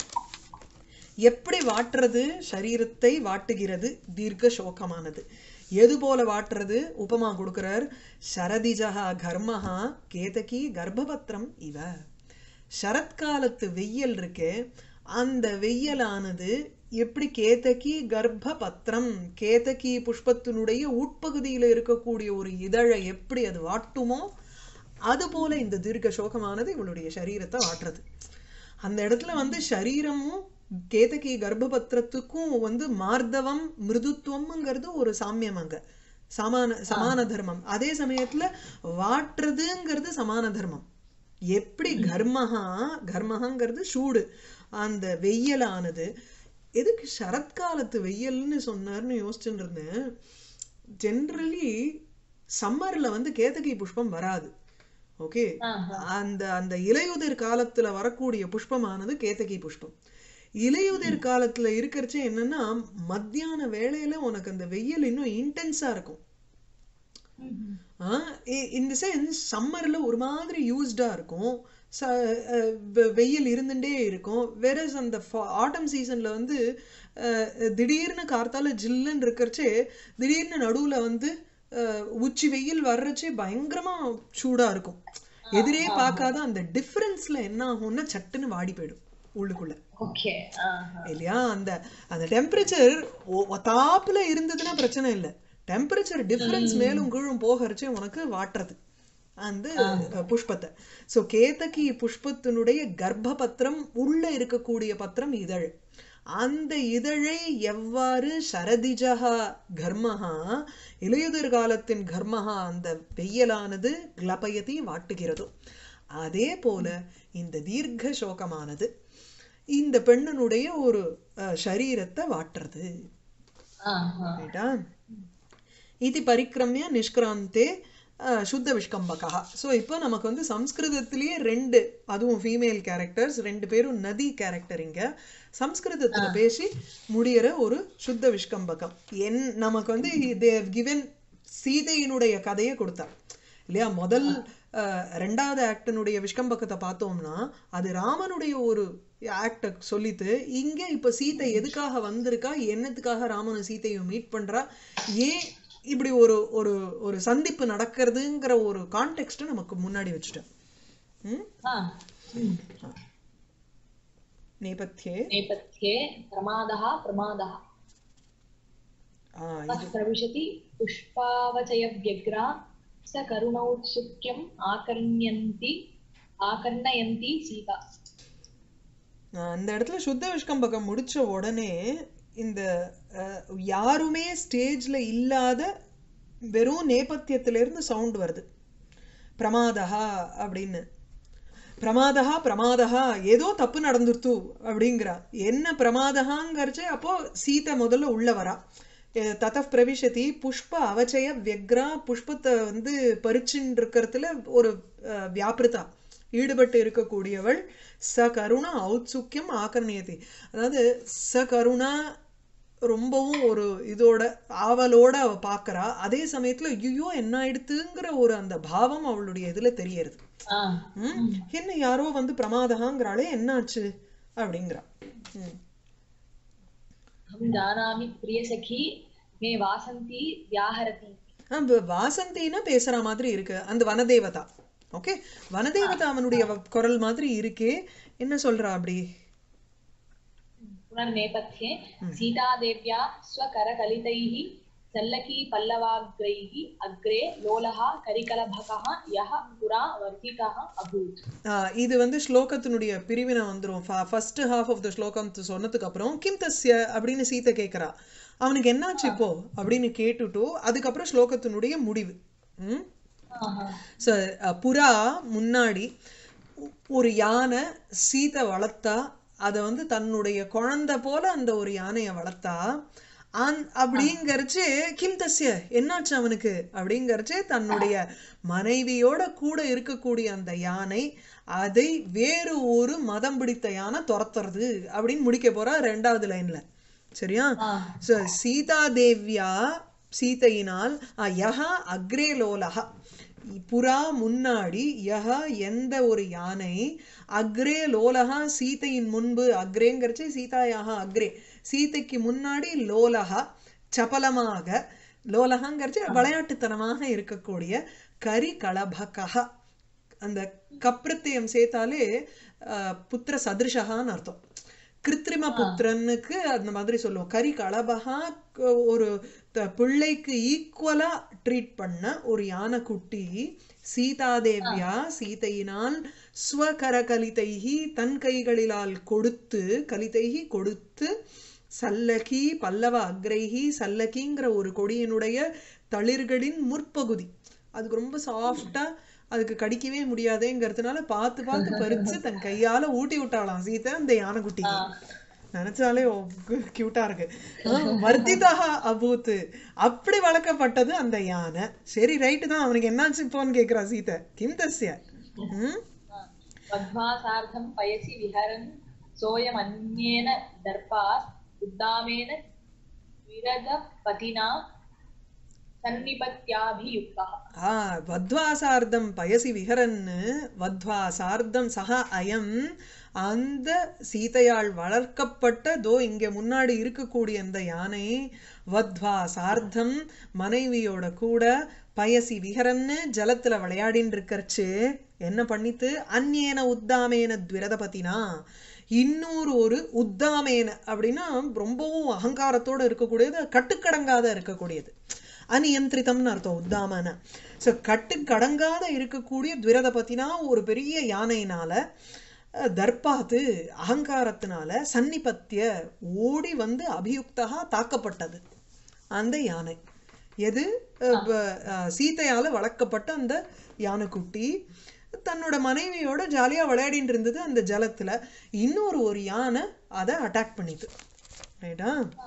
எப்படி வாட்டுறது சரீரத்தை வாட்டுகிறது தீர்க்க சோகமானது எது போல வாட்டுறது உபமா கொடுக்கிறார் சரதிஜகா கர்மஹா கேதகி கர்ப்பபத்திரம் இவ சரத்காலத்து வெயில் இருக்கே அந்த வெயிலானது எப்படி கேதகி கர்ப்ப பத்திரம் கேதகி புஷ்பத்தினுடைய உட்பகுதியில இருக்கக்கூடிய ஒரு இதழை எப்படி அது வாட்டுமோ அது போல இந்த தீர்க்க சோகமானது இவளுடைய சரீரத்தை வாட்டுறது அந்த இடத்துல வந்து சரீரமும் கேதகி கர்ப்பபத்திரத்துக்கும் வந்து மார்தவம் மிருதுத்துவம்ங்கிறது ஒரு சாமியம் அங்க சமான சமான தர்மம் அதே சமயத்துல வாட்டுறதுங்கிறது சமான தர்மம் எப்படி கர்மஹா கர்மஹாங்கிறது சூடு அந்த வெய்யலானது எதுக்கு சரத்காலத்து வெயில்னு சொன்னார்னு யோசிச்சுட்டு இருந்தேன் ஜென்ரலி சம்மர்ல வந்து கேதகி புஷ்பம் வராது ஓகே ஆஹா. அந்த அந்த இலையுதிர் காலத்துல வரக்கூடிய புஷ்பமானது கேதகி புஷ்பம் இலையுதிர் காலத்துல இருக்கிறச்சே என்னன்னா மத்தியான வேளையில உனக்கு அந்த வெயில் இன்னும் இன்டென்ஸா இருக்கும் இந்த சென்ஸ் சம்மர்ல ஒரு மாதிரி யூஸ்டா இருக்கும் ச- அஹ் வெ- வெயில் இருந்துட்டே இருக்கும் வெரஸ் அந்த ஆட்டம் சீசன்ல வந்து அஹ், திடீர்னு கார்த்தால ஜில்லுன்னு இருக்கறச்சே திடீர்னு நடுவுல வந்து அஹ், உச்சி வெயில் வர்றச்சே பயங்கரமா சூடா இருக்கும் எதிரே பார்க்காத அந்த டிஃபரன்ஸ்ல என்ன ஆகும்னா சட்டுன்னு வாடி போயிடும் உள்ளுக்குள்ள ஓகே ஆஹா. இல்லையா அந்த அந்த டெம்பரேச்சர் ஒத்தாப்புல இருந்ததுன்னா பிரச்சனை இல்லை டெம்பரேச்சர் டிஃபரன்ஸ் மேலும் கீழும் போகறச்சே உனக்கு வாட்டுறது அந்த அஹ், புஷ்பத்தை சோ கேதகி புஷ்பத்தினுடைய கர்ப்ப பத்திரம் உள்ள இருக்கக்கூடிய பத்திரம் இதழ் அந்த இதழை எவ்வாறு சரதிஜகா கர்மஹா இலையுதிர் காலத்தின் கர்மஹா அந்த வெய்யலானது கிளபயத்தை வாட்டுகிறதோ அதே போல இந்த தீர்க்க சோகமானது இந்த பெண்ணனுடைய ஒரு அஹ், சரீரத்தை வாட்டுறது ஆஹா. ரைட்டா இது பரிக்கிரமிய நிஷ்கிராந்தே அஹ், சுத்த விஷ்கம்பகா ஸோ இப்போ நமக்கு வந்து சம்ஸ்கிருதத்திலேயே ரெண்டு அதுவும் ஃபீமேல் கேரக்டர்ஸ் ரெண்டு பேரும் நதி கேரக்டர் இங்க சம்ஸ்கிருதத்துல பேசி முடியிற ஒரு சுத்த விஷ்கம்பகம் என் நமக்கு வந்து தேவ் கிவன் சீதையினுடைய கதையை கொடுத்தார் இல்லையா முதல் அஹ், ரெண்டாவது ஆக்டனுடைய விஷ்கம்பக்கத்தை பார்த்தோம்னா அது ராமனுடைய ஒரு ஆக்ட சொல்லிட்டு இங்க இப்ப சீதை எதுக்காக வந்திருக்கா என்னத்துக்காக ராமனும் சீதையும் மீட் பண்றா ஏன் இப்படி ஒரு ஒரு ஒரு சந்திப்பு நடக்கிறதுங்கிற ஒரு கான்டெக்ட் நமக்கு முன்னாடி வச்சுட்டேன் ம்? ஆ. ம். நேபத்தியே नेपथ्ये प्रमादः प्रमादः ஆ, तः प्रविशति पुष्पावचयव्यग्रा स करुणौत्सुक्यम् आकर्ण्यन्ति आकर्णयन्ती सीता ஆஹ் அந்த இடத்துல சுத்த விஷ்கம்பகம் முடிச்ச உடனே இந்த அஹ், யாருமே ஸ்டேஜ்ல இல்லாத வெறும் நேபத்தியத்துல இருந்து சவுண்ட் வருது பிரமாதஹா அப்படின்னு பிரமாதஹா பிரமாதஹா ஏதோ தப்பு நடந்துருத்து அப்படிங்கிறா என்ன பிரமாதஹாங்கிறச்சே அப்போ சீதை முதல்ல உள்ள வரா அஹ் ததः பிரவிஷதி புஷ்ப அவச்சய வியக்ரா புஷ்பத்தை வந்து பறிச்சுன்னு இருக்கிறதுல ஒரு அஹ், வியாபிருதா ஈடுபட்டு இருக்கக்கூடியவள் ச கருணா ஔத்சுக்கியம் ஆகர்ணியதி அதாவது ச கருணா ரொம்பவும் ஒரு இதோட ஆவலோட அவ பார்க்கறா அதே சமயத்துல ஐயோ என்ன ஆயிடுத்துங்கிற ஒரு அந்த பாவம் அவளுடைய இதுல தெரியறது ஆ. ம்? என்ன யாரோ வந்து பிரமாதகாங்கிறாளே என்னாச்சு அப்படிங்கிறா ம். अहं जानामि प्रियसखी मे वासन्ती व्याहरति ஆ, வ- வாசந்தின்னா பேசுற மாதிரி இருக்கு அந்த வனதேவதா ஓகே வனதேவதா அவனுடைய வ- குரல் மாதிரி இருக்கே என்ன சொல்றா அப்படி पुनर्नेपथ्ये सीतादेव्या स्वकरकलितैः सल्लकीपल्लवाग्रैः अग्रे लोलः करिकलभकः यः पुरा वर्धितः अभूत् ஆ, இது வந்து ஸ்லோகத்தினுடைய பிரிவினை வந்துரும் ஃபர்ஸ்ட் ஹாஃப் ஆஃப் த ஸ்லோகம் சொன்னதுக்கு அப்புறம் கிம் தஸ்ய அப்படின்னு சீதை கேட்கறா அவனுக்கு என்னாச்சு இப்போ அப்படின்னு கேட்டுட்டு அதுக்கப்புறம் ஸ்லோகத்தினுடைய முடிவு ம் ஆஹா. ஸோ புறா முன்னாடி ஒரு யானை சீதை வளர்த்தா அதை வந்து தன்னுடைய குழந்தை போல அந்த ஒரு யானையை வளர்த்தா அந் அப்படிங்கறச்சு கிம் தஸ்ய என்னாச்சு அவனுக்கு அப்படிங்கறச்சு தன்னுடைய மனைவியோட கூட இருக்கக்கூடிய அந்த யானை அதை வேறு ஒரு மதம் பிடித்த யானை துரத்துறது அப்படின்னு முடிக்க போறா ரெண்டாவது லைன்ல சரியா ஆ. So, சீதா தேவ்யா சீதையினால் அ, யஹ அக்ரே லோலஹ புறா முன்னாடி யஹ எந்த ஒரு யானை அக்ரே லோலஹா சீதையின் முன்பு அக்ரேங்கிறச்சு சீதாயாக அக்ரே சீதைக்கு முன்னாடி லோலஹா சபலமாக லோலஹாங்கிறச்சு விளையாட்டுத்தனமாக இருக்கக்கூடிய கரி களபகா அந்த கப்ரத்தியம் சேர்த்தாலே அஹ், புத்திர சதிருஷகான்னு அர்த்தம் கிருத்திரிம புத்திரனுக்கு அந்த மாதிரி சொல்லுவோம் கரி களபகா க- ஒரு த- பிள்ளைக்கு ஈக்குவலா ட்ரீட் பண்ண ஒரு யானைக்குட்டி சீதாதேவியா சீதையினால் ஸ்வகர கலிதைகி தன் கைகளிலால் கொடுத்து கலிதைகி கொடுத்து சல்லகி பல்லவ அக்ரைஹி சல்லகிங்கிற ஒரு கொடியினுடைய தளிர்களின் முற்பகுதி அதுக்கு ரொம்ப சாஃப்டா அதுக்கு கடிக்கவே முடியாதேங்கிறதுனால பார்த்து பார்த்து பறிச்சு தன் கையால ஊட்டி விட்டாளாம் சீதை அந்த யானைக்குட்டிக்கு நினைச்சாலே கியூட்டா இருக்கு வர்த்திதா அபூத்து அப்படி வளர்க்கப்பட்டது அந்த யானை சரி ரைட்டு தான் அவனுக்கு என்னாச்சு இப்போன்னு கேக்குறா சீதை கிம் தஸ்ய ம்? मध्वासार्धं पयसि विहरन् सोऽयमन्येन दर्पात् उद्दामेन विरदपतिना सन्निपत्याभियुक्तः ஆ வத்வாசார்த்தம் பயசி விஹரன்னு வத்வாசார்த்தம் சஹா அயம் அந்த சீதையால் வளர்க்கப்பட்ட தோ இங்க முன்னாடி இருக்கக்கூடிய அந்த யானை வத்வாசார்த்தம் மனைவியோட கூட பயசி விஹரன்னு ஜலத்துல விளையாடின்னு இருக்கறச்சு என்ன பண்ணித்து அந்நேன உத்தாமேன துவிரதபதினா இன்னொரு ஒரு உத்தாமேன அப்படின்னா ரொம்பவும் அகங்காரத்தோட இருக்கக்கூடியது கட்டுக்கடங்காத இருக்கக்கூடியது அநியந்திரிதம்னு அர்த்தம் உத்தாமன ஸோ கட்டுக்கடங்காத இருக்கக்கூடிய துவிரத பத்தினா ஒரு பெரிய யானையினால அஹ், தர்பாத்து அகங்காரத்தினால சன்னிபத்திய ஓடி வந்து அபியுக்தகா தாக்கப்பட்டது அந்த யானை எது அஹ், வ- அஹ், சீதையால வளர்க்கப்பட்ட அந்த யானைக்குட்டி தன்னோட மனைவியோட ஜாலியா விளையாடிட்டு இருந்தது அந்த ஜலத்துல இன்னொரு ஒரு யானை அதை அட்டாக் பண்ணிது ரைட்டா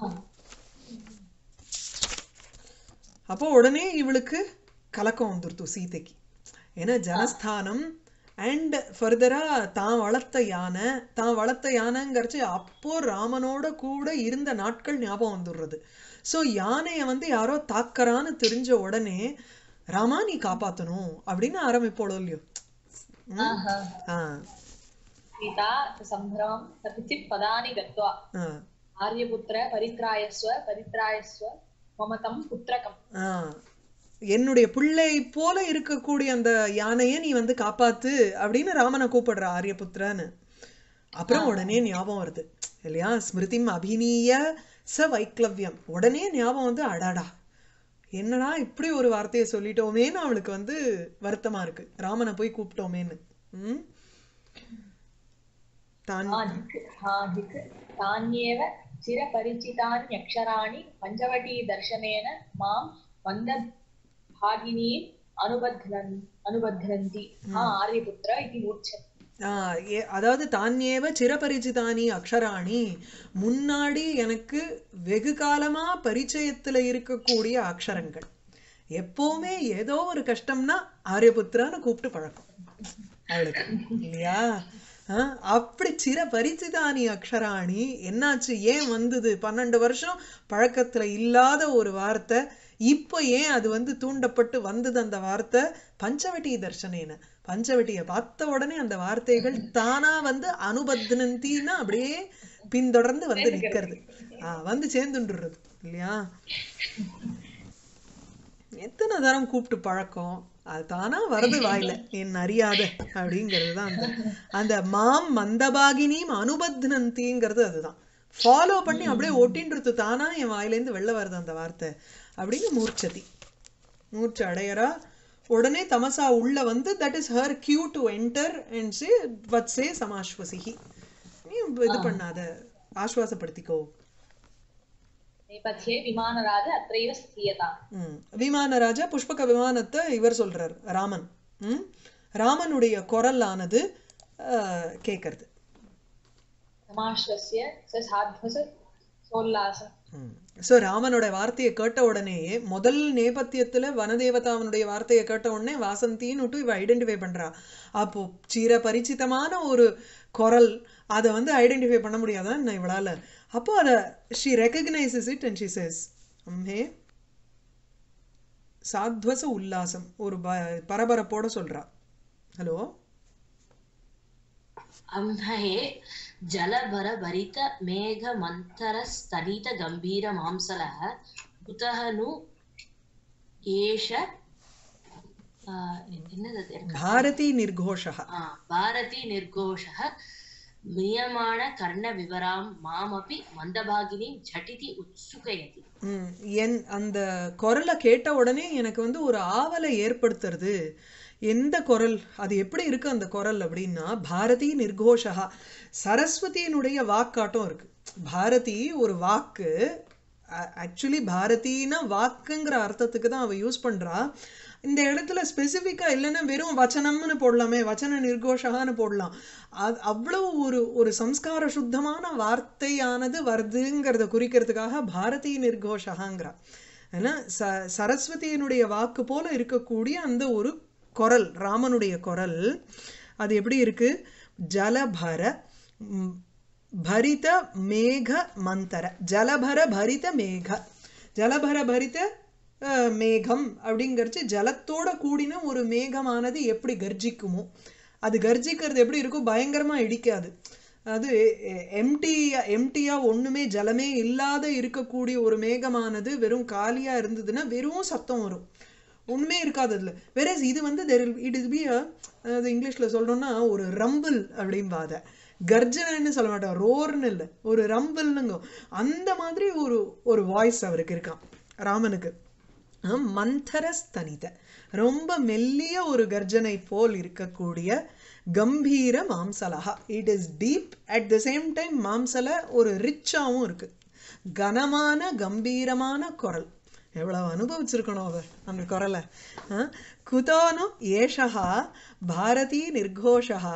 அப்போ உடனே இவளுக்கு கலக்கம் வந்துருத்து சீதைக்கு ஏன்னா ஜனஸ்தானம் அண்ட் ஃபர்தரா தான் வளர்த்த யானை தான் வளர்த்த யானைங்கிறச்சு அப்போ ராமனோட கூட இருந்த நாட்கள் ஞாபகம் வந்துடுறது ஸோ யானையை வந்து யாரோ தாக்கறான்னு தெரிஞ்ச உடனே ராமா நீ காப்பாத்தணும் அப்படின்னு ஆரம்பிப்போளோ இல்லையோ ம்? ஆ सीता सम्भ्रमं कतिचित् पदानि गत्वा ஆ आर्यपुत्र परित्रायस्व परित्रायस्व मम तं पुत्रकम् ஆ என்னுடைய பிள்ளை போல இருக்கக்கூடிய அந்த யானையை நீ வந்து காப்பாத்து அப்படின்னு ராமனை கூப்பிடுற ஆரியபுத்திரன்னு அப்புறம் உடனே ஞாபகம் வருது இல்லையா ஸ்மிருதிம் அபிநீய ச வைக்லவ்யம் உடனே ஞாபகம் வந்து அடாடா என்னடா இப்படி ஒரு வார்த்தையை சொல்லிட்டோமேன்னு அவளுக்கு வந்து வருத்தமா இருக்கு ராமனை போய் கூப்பிட்டோமேன்னு ம் தான் हा धिक् हा धिक् तान्येव चिरपरिचितान्यक्षराणि पञ्चवटीदर्शनेन मां मन्दभागिनीम् अनुबध्नन् अनुबध्नन्ति हा आर्यपुत्र इति मूर्च्छति ஆ, ஏ- அதாவது தானியேவ சிரபரிச்சிதானி அக்ஷராணி முன்னாடி எனக்கு வெகு காலமா பரிச்சயத்துல இருக்கக்கூடிய அக்ஷரங்கள் எப்பவுமே ஏதோ ஒரு கஷ்டம்னா ஆரியபுத்திரான்னு கூப்பிட்டு பழக்கம் அவளுக்கு இல்லையா ஆ, அப்படி சிர பரிச்சிதானி அக்ஷராணி என்னாச்சு ஏன் வந்தது பன்னெண்டு வருஷம் பழக்கத்துல இல்லாத ஒரு வார்த்தை இப்போ ஏன் அது வந்து தூண்டப்பட்டு வந்தது அந்த வார்த்தை பஞ்சவட்டி தர்ஷனேன பஞ்சவட்டியை பார்த்த உடனே அந்த வார்த்தைகள் தானா வந்து அனுபத்னந்தின்னா அப்படியே பின்தொடர்ந்து வந்து நிக்கிறது ஆ வந்து சேர்ந்துடுறது இல்லையா எத்தனை தரம் கூப்பிட்டு பழக்கம் அது தானா வருது வாயில என் அறியாத அப்படிங்கிறது தான் அந்த அந்த மாம் மந்தபாகினியும் அனுபத்னந்திங்கிறது அதுதான் ஃபாலோ பண்ணி அப்படியே ஒட்டின்றது தானா என் வாயிலேருந்து வெளில வருது அந்த வார்த்தை அப்படின்னு மூர்ச்சதி மூர்ச்சை அடையறா உடனே தமசா உள்ள வந்து that is her cue to enter and say வத் சே சமாஸ்வசிஹி நீ இது பண்ணாத ஆஸ்வாசப்படுத்திக்கோ नेपथ्ये विमानराज अत्रैव स्थीयताम् ம். விமானராஜா புஷ்பக விமானத்தை இவர் சொல்றார் ராமன் ம் ராமனுடைய குரல் ஆனது அஹ், கேட்கறது समाश्वस्य स साध्वस सोल्लासम् ஸோ ராமனோட வார்த்தையை கேட்ட உடனேயே முதல் நேபத்தியத்துல வனதேவதாவனுடைய வார்த்தையை கேட்ட உடனே வாசந்தின்னு விட்டு இவ ஐடென்டிஃபை பண்றா அப்போ சிர பரிச்சிதமான ஒரு குரல் அதை வந்து ஐடென்டிஃபை பண்ண முடியாதான் நான் இவளால அப்போ அதை she recognises it and she says அம்மே சாத்வச உல்லாசம் ஒரு ப- பரபரப்போட சொல்றா ஹலோ अम्भहे जलभरभरित मेघमन्थरस्तलित गम्भीरमांसलः कुतः नु एष आ, என்னது அது எனக்கு பாரதி நிர்கோஷா ஆ, பாரதி நிர்கோஷः म्रियमाण कर्णविवरां मामपि मन्दभागिनीं झटिति उत्सुकयति ம், என் அந்த குரலை கேட்ட உடனே எனக்கு வந்து ஒரு ஆவலை ஏற்படுத்துறது எந்த குரல் அது எப்படி இருக்கு அந்த குரல் அப்படின்னா பாரதி நிர்கோஷா சரஸ்வதியினுடைய வாக்காட்டம் இருக்கு பாரதி ஒரு வாக்கு ஆக்சுவலி பாரதினா வாக்குங்கிற அர்த்தத்துக்கு தான் அவ யூஸ் பண்றா இந்த இடத்துல ஸ்பெசிஃபிக்கா இல்லைன்னா வெறும் வச்சனம்னு போடலாமே வச்சன நிர்கோஷகான்னு போடலாம் அது அவ்வளவு ஒரு ஒரு சம்ஸ்கார சுத்தமான வார்த்தையானது வருதுங்கிறத குறிக்கிறதுக்காக பாரதி நிர்கோஷகாங்கிறா ஏன்னா ச சரஸ்வதியினுடைய வாக்கு போல இருக்கக்கூடிய அந்த ஒரு குரல் ராமனுடைய குரல் அது எப்படி இருக்கு ஜலபர ம், பரித மேக மந்தர ஜலபர பரித மேக ஜலபர பரித அஹ், மேகம் அப்படிங்கிறச்சு ஜலத்தோட கூடின ஒரு மேகமானது எப்படி கர்ஜிக்குமோ அது கர்ஜிக்கிறது எப்படி இருக்கும் பயங்கரமா இடிக்காது அது எம்டியா எம்டியா ஒண்ணுமே ஜலமே இல்லாத இருக்கக்கூடிய ஒரு மேகமானது வெறும் காலியா இருந்ததுன்னா வெறும் சத்தம் வரும் ஒண்ணுமே இருக்காது அதுல வேற இது வந்து இட் இஸ் பி அது இங்கிலீஷ்ல சொல்லணும்னா ஒரு ரம்பிள் அப்படிம்பாத கர்ஜனைன்னு சொல்ல மாட்டோம் ரோர்னு இல்லை ஒரு ரம்பிள்னுங்க அந்த மாதிரி ஒரு ஒரு வாய்ஸ் அவருக்கு இருக்கான் ராமனுக்கு ஆஹ் மந்தரஸ்தனித ரொம்ப மெல்லிய ஒரு கர்ஜனை போல் இருக்கக்கூடிய கம்பீர மாம்சலஹா it is deep at the same time மாம்சல ஒரு ரிச்சாவும் இருக்கு கனமான கம்பீரமான குரல் எவ்வளவு அனுபவிச்சிருக்கணும் அவர் அந்த குரலை ஆஹ் குதானு ஏஷா பாரதி நிர்கோஷா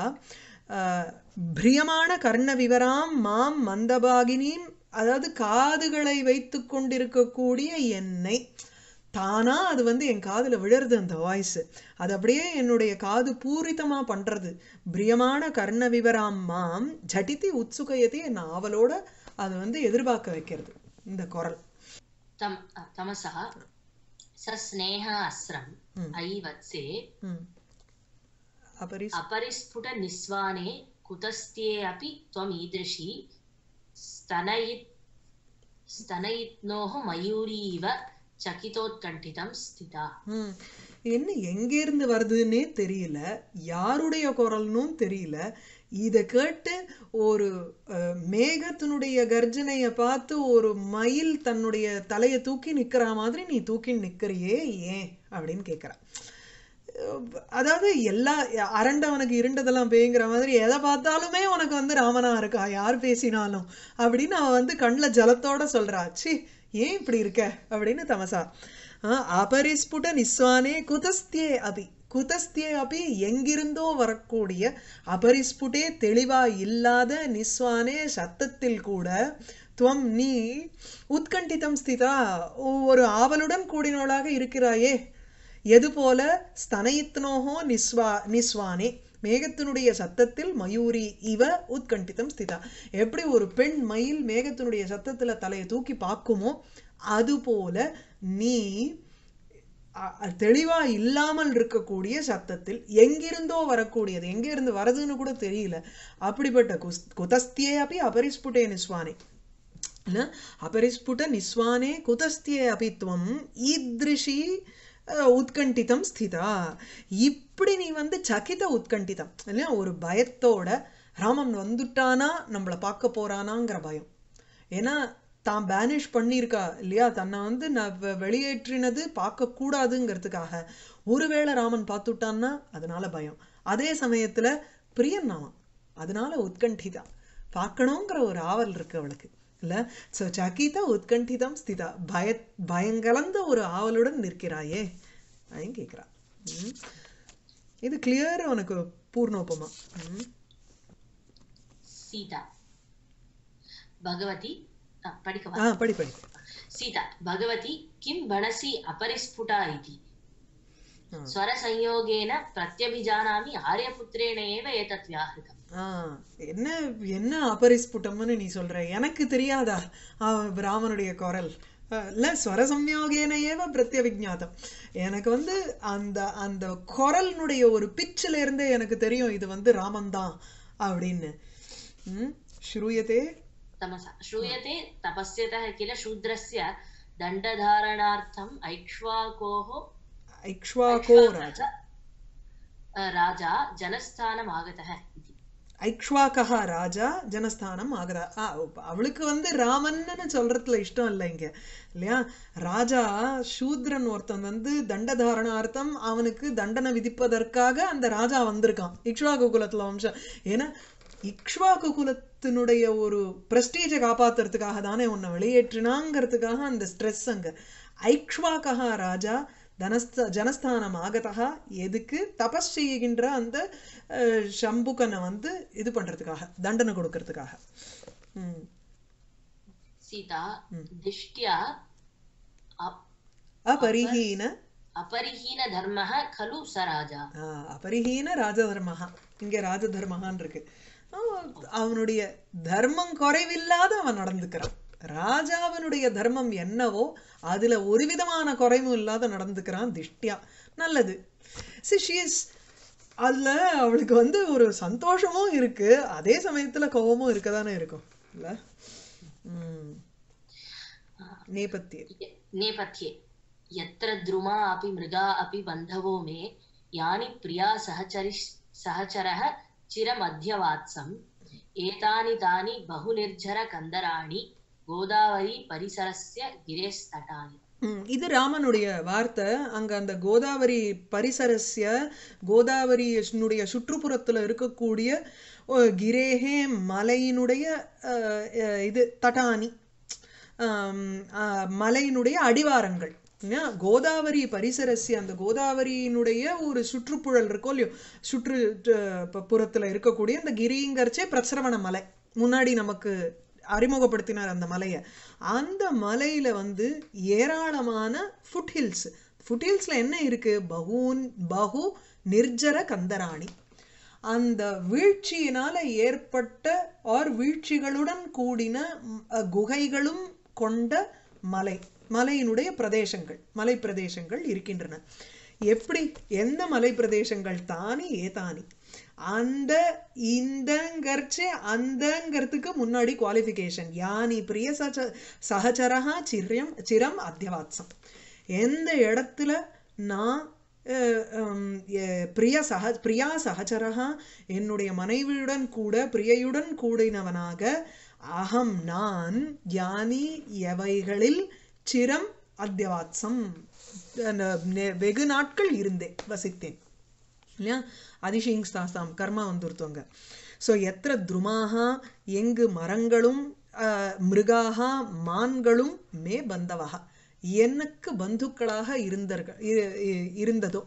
ஆஹ் பிரியமான கர்ண விவராம் மாம் மந்தபாகினீம் அதாவது காதுகளை வைத்து கொண்டிருக்கக்கூடிய என்னை தானா அது வந்து என் காதுல விழருது அந்த வாய்ஸ் அது அப்படியே என்னுடைய காது பூரிதமா பண்றது பிரியமான கர்ண விவராம் மாம் ஜட்டித்தி உத்சுகயத்தை என் ஆவலோட அது வந்து எதிர்பார்க்க வைக்கிறது இந்த குரல் तम तमसः सस्नेह अस्रम् अयि वत्से ம் अपरिस् अपरिस्फुटनिस्वाने कुतस्त्ये अपि त्वमीदृशी स्तनयित् स्तनयित्नोः मयूरी इव चकितोत्कण्ठितं स्थिता ம் என்ன எங்கேருந்து வருதுன்னே தெரியல யாருடைய குரல்னும் தெரியல இதை கேட்டு ஒரு அஹ், மேகத்தினுடைய கர்ஜனையை பார்த்து ஒரு மயில் தன்னுடைய தலையை தூக்கி நிக்கிற மாதிரி நீ தூக்கி நிக்கிறியே ஏன் அப்படின்னு கேட்குறா அதாவது எல்லா அரண்டவனுக்கு இருண்டதெல்லாம் பேய்ங்கிற மாதிரி எதை பார்த்தாலுமே உனக்கு வந்து ராமனா இருக்கா யார் பேசினாலும் அப்படின்னு அவ வந்து கண்ணில் ஜலத்தோட சொல்றா சி ஏன் இப்படி இருக்க அப்படின்னு தமசா ஆஹ் அபரிஸ்புட நிஸ்வானே குதஸ்தியே அபி குதஸ்தியே அபி எங்கிருந்தோ வரக்கூடிய அபரிஸ்புடே தெளிவா இல்லாத நிஸ்வானே சத்தத்தில் கூட துவம் நீ உத்கண்டிதம் ஸ்திதா ஒரு ஆவலுடன் கூடினவளாக இருக்கிறாயே எது போல ஸ்தனயித்னோஹோ நிஸ்வா நிஸ்வானே மேகத்தினுடைய சத்தத்தில் மயூரி இவ உத்கண்டிதம் ஸ்திதா எப்படி ஒரு பெண் மயில் மேகத்தினுடைய சத்தத்துல தலையை தூக்கி பார்க்குமோ அது போல நீ அ- அ- தெளிவா இல்லாமல் இருக்கக்கூடிய சத்தத்தில் எங்கிருந்தோ வரக்கூடியது எங்க இருந்து வருதுன்னு கூட தெரியல அப்படிப்பட்ட குஸ் குதஸ்தியே அப்படி அபரிஸ்புட்டே நிஸ்வானே न अपरिस्फुट निस्वाने कुतस्त्ये अपि त्वम् ஈத்ரிஷி அஹ், உத்கண்டிதம் ஸ்திதா இப்படி நீ வந்து சகித உத்கண்டிதம் இல்லையா ஒரு பயத்தோட ராமன் வந்துட்டானா நம்மளை பார்க்க போறானாங்கிற பயம் ஏன்னா தான் பேனிஷ் பண்ணியிருக்கா இல்லையா தன்னை வந்து நான் வெ- வெளியேற்றினது பார்க்க கூடாதுங்கிறதுக்காக ஒருவேளை ராமன் பார்த்துட்டான்னா அதனால பயம் அதே சமயத்துல பிரியன் நாமம் அதனால உத்கண்டிதா பார்க்கணுங்கிற ஒரு ஆவல் இருக்கு அவளுக்கு இல்ல சோ சகித உத்கண்டிதம் ஸ்திதா பய பயங்கலந்த ஒரு ஆவலுடன் நிற்கிறாயே அப்படின்னு கேக்குறா ம். இது கிளியர் உனக்கு பூர்ணோபமா ம். सीता भगवती आ, पठिकवा ஆ படி படி सीता भगवती किं भणसि अपरिस्फुटा इति ஆ. स्वरसंयोगेन प्रत्यभिजानामि आर्यपुत्रेण एव एतत् व्याहृतम् ஆ, என்ன என்ன அபரிஸ்புட்டம்னு நீ சொல்ற எனக்கு தெரியாதா அவன் ராமனுடைய குரல் அஹ், இல்ல ஸ்வரசம்யோகேன ஏவ பிரத்யவிஜாதம் எனக்கு வந்து அந்த அந்த குரலினுடைய ஒரு பிச்சில இருந்தே எனக்கு தெரியும் இது வந்து ராமன் தான் அப்படின்னு ம் ஸ்ரூயதே तमसा श्रूयते तपस्यतः किल शूद्रस्य दण्डधारणार्थम् ऐक्ष्वाकोः ஐக்ஷ்வாகோ ராஜா अ, राजा जनस्थानम् आगतः इति ஐக்ஷ்வாகா ராஜா ஜனஸ்தானம் ஆகதா ஆ, அவளுக்கு வந்து ராமன்னு சொல்றதுல இஷ்டம் இல்லை இங்க இல்லையா ராஜா சூத்ரன் ஒருத்தன் வந்து தண்டதாரணார்த்தம் அவனுக்கு தண்டனை விதிப்பதற்காக அந்த ராஜா வந்திருக்கான் இக்ஷ்வாகு குலத்துல வம்சம் ஏன்னா இக்ஷ்வாகு குலத்தினுடைய ஒரு பிரஸ்டீஜை காப்பாத்துறதுக்காக தானே உன்னை வெளியேற்றினாங்கிறதுக்காக அந்த ஸ்ட்ரெஸ் அங்க ஐக்ஷ்வாகா ராஜா தனஸ்த ஜனஸ்தானம் ஆகதா எதுக்கு தபஸ் செய்கின்ற அந்த அஹ், சம்புகனை வந்து இது பண்றதுக்காக தண்டனை கொடுக்கறதுக்காக ம். सीता दिष्ट्या अ- அபரிஹீன अपरिहीनधर्मः खलु स राजा ஆ, அபரிஹீன ராஜதர்மஹா இங்க ராஜதர்மஹான் இருக்கு அவன் அவனுடைய தர்மம் குறைவில்லாத அவன் நடந்துக்கிறான் ராஜாவினுடைய தர்மம் என்னவோ அதுல ஒரு விதமான குறைவும் இல்லாத நடந்துக்கிறான் திஷ்டியா நல்லது சி ஷீஸ் அதுல அவளுக்கு வந்து ஒரு சந்தோஷமும் இருக்கு அதே சமயத்துல கோபமும் இருக்கதானே இருக்கும் இல்ல ம் நேபத்திய नेपथ्ये यत्र द्रुमा अपि मृगा अपि बन्धवो मे यानि प्रिया सहचरि सहचरः चिरमध्यवात्सम् एतानि तानि बहुनिर्झरकन्दराणि गोदावरी परिसरस्य गिरेस्तटानि ம், இது ராமனுடைய வார்த்தை அங்க அந்த கோதாவரி பரிசரஸ்ய கோதாவரியினுடைய சுற்றுப்புறத்துல இருக்கக்கூடிய ஓ, கிரேஹே மலையினுடைய அஹ், அஹ், இது தட்டானி ஆம், அஹ், மலையினுடைய அடிவாரங்கள் இல்லையா? கோதாவரி பரிசரஸ்ய அந்த கோதாவரியினுடைய ஒரு சுற்றுப்புழல் இருக்கோ இல்லையோ சுற்று அஹ், ப- புறத்துல இருக்கக்கூடிய அந்த கிரிங்கரிச்சே பிரசரவண மலை முன்னாடி நமக்கு அறிமுகப்படுத்தினார் அந்த மலையை அந்த மலையில வந்து ஏராளமான ஃபுட்ஹில்ஸ் ஃபுட்ஹில்ஸ்ல என்ன இருக்கு பகூன் பகு நிர்ஜர கந்தராணி அந்த வீழ்ச்சியினால ஏற்பட்ட ஆர் வீழ்ச்சிகளுடன் கூடின ம், அ, குகைகளும் கொண்ட மலை மலையினுடைய பிரதேசங்கள் மலை பிரதேசங்கள் இருக்கின்றன எப்படி எந்த மலை பிரதேசங்கள் தானி ஏதானி அந்த இந்தங்கர்ச்சே அந்தங்கிறதுக்கு முன்னாடி குவாலிஃபிகேஷன் யானி பிரிய சச்ச சகச்சரஹா சிரியம் சிரம் அத்தியவாத்சம் எந்த இடத்துல நான் அஹ், ஹம், எ- பிரிய சக பிரியா சகச்சரஹா என்னுடைய மனைவியுடன் கூட பிரியையுடன் கூடினவனாக அகம் நான் யானி எவைகளில் சிரம் அத்தியவாத்சம் அந்த நெ- வெகு நாட்கள் இருந்தேன் வசித்தேன் இல்லையா அதிசயிங்ஸ்தாஸ்தாம் கர்மா வந்துருத்தவங்க ஸோ எத்திர துருமாக எங்கு மரங்களும் ஆஹ், மிருகாக மான்களும் மே பந்தவக எனக்கு பந்துக்களாக இருந்தர்கள் இ- இ- இருந்ததோ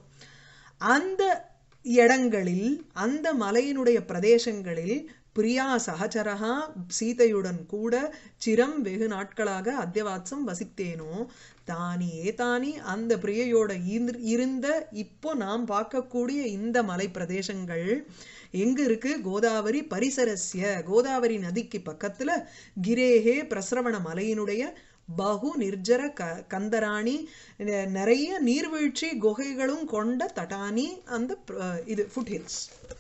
அந்த இடங்களில் அந்த மலையினுடைய பிரதேசங்களில் பிரியா சகச்சரகா சீதையுடன் கூட சிரம் வெகு நாட்களாக அத்தியவாத்சம் வசித்தேனோ தானி ஏதானி அந்த பிரியையோட இருந்து- இருந்த இப்போ நாம் பார்க்கக்கூடிய இந்த மலை பிரதேசங்கள் எங்க இருக்கு கோதாவரி பரிசரஸ்ய கோதாவரி நதிக்கு பக்கத்துல கிரேஹே பிரசரவண மலையினுடைய பகு நிர்ஜர க கந்தராணி நெ- நிறைய நீர்வீழ்ச்சி குகைகளும் கொண்ட தட்டானி அந்த பிர- இது ஃபுட் ஹில்ஸ்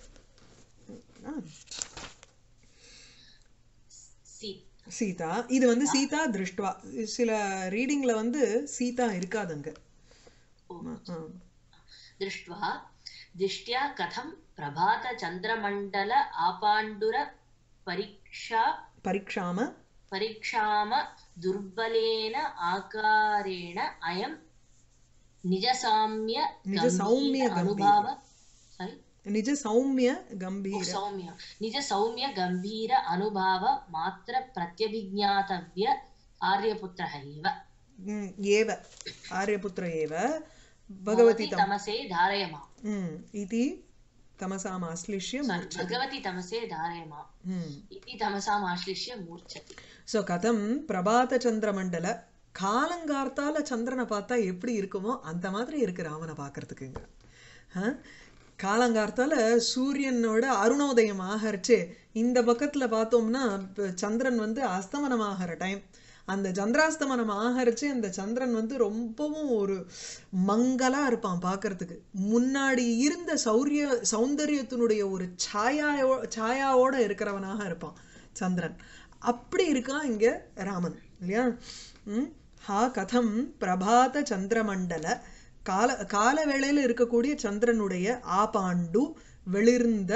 सी சீதா இது வந்து சீதா திருஷ்டுவா சில ரீடிங்ல வந்து சீதா இருக்காதுங்க ஆ. दृष्ट्वा दिष्ट्या कथं प्रभातचन्द्रमण्डल आपाण्डुर परीक्षा பரீட்சாம परीक्षाम दुर्बलेन आकारेण अयं निजसाम्य निजसौम्य गम्भीर अनुभाव sorry நிஜ சௌமிய ओ, கம்பீர सौम्य निज सौम्य गम्भीर अनुभाव मात्र प्रत्यभिज्ञातव्य आर्यपुत्रः एव ம், ஏவ ஆரியபுத்திர ஏவ பகவதி भवति தம் तमसे धारय माम् ம் இதி தமசாம் ஆஸ்லிஷ்ய Sorry, மூர்ச்ச भगवति तमसे धारय माम् ம் इति तमसाम् आश्लिष्य मूर्च्छति ஸோ கதம் பிரபாத சந்திரமண்டல காலங்கார்த்தால சந்திரனை பார்த்தா எப்படி இருக்குமோ அந்த மாதிரி இருக்கு ராமனை பார்க்கறதுக்குங்க ஆ? காலங்கார்த்தால சூரியனோட அருணோதயம் ஆகரிச்சு இந்த பக்கத்துல பார்த்தோம்னா இப்ப சந்திரன் வந்து அஸ்தமனம் ஆகிற டைம் அந்த சந்திராஸ்தமனம் ஆகரிச்சு அந்த சந்திரன் வந்து ரொம்பவும் ஒரு மங்கலா இருப்பான் பார்க்கறதுக்கு முன்னாடி இருந்த சௌரிய சௌந்தரியத்தினுடைய ஒரு சாயாயோ சாயாவோட இருக்கிறவனாக இருப்பான் சந்திரன் அப்படி இருக்கான் இங்க ராமன் இல்லையா ம்? ஹா கதம் பிரபாத சந்திரமண்டல கால கால வேளையில இருக்கக்கூடிய சந்திரனுடைய ஆபாண்டு வெளிர்ந்த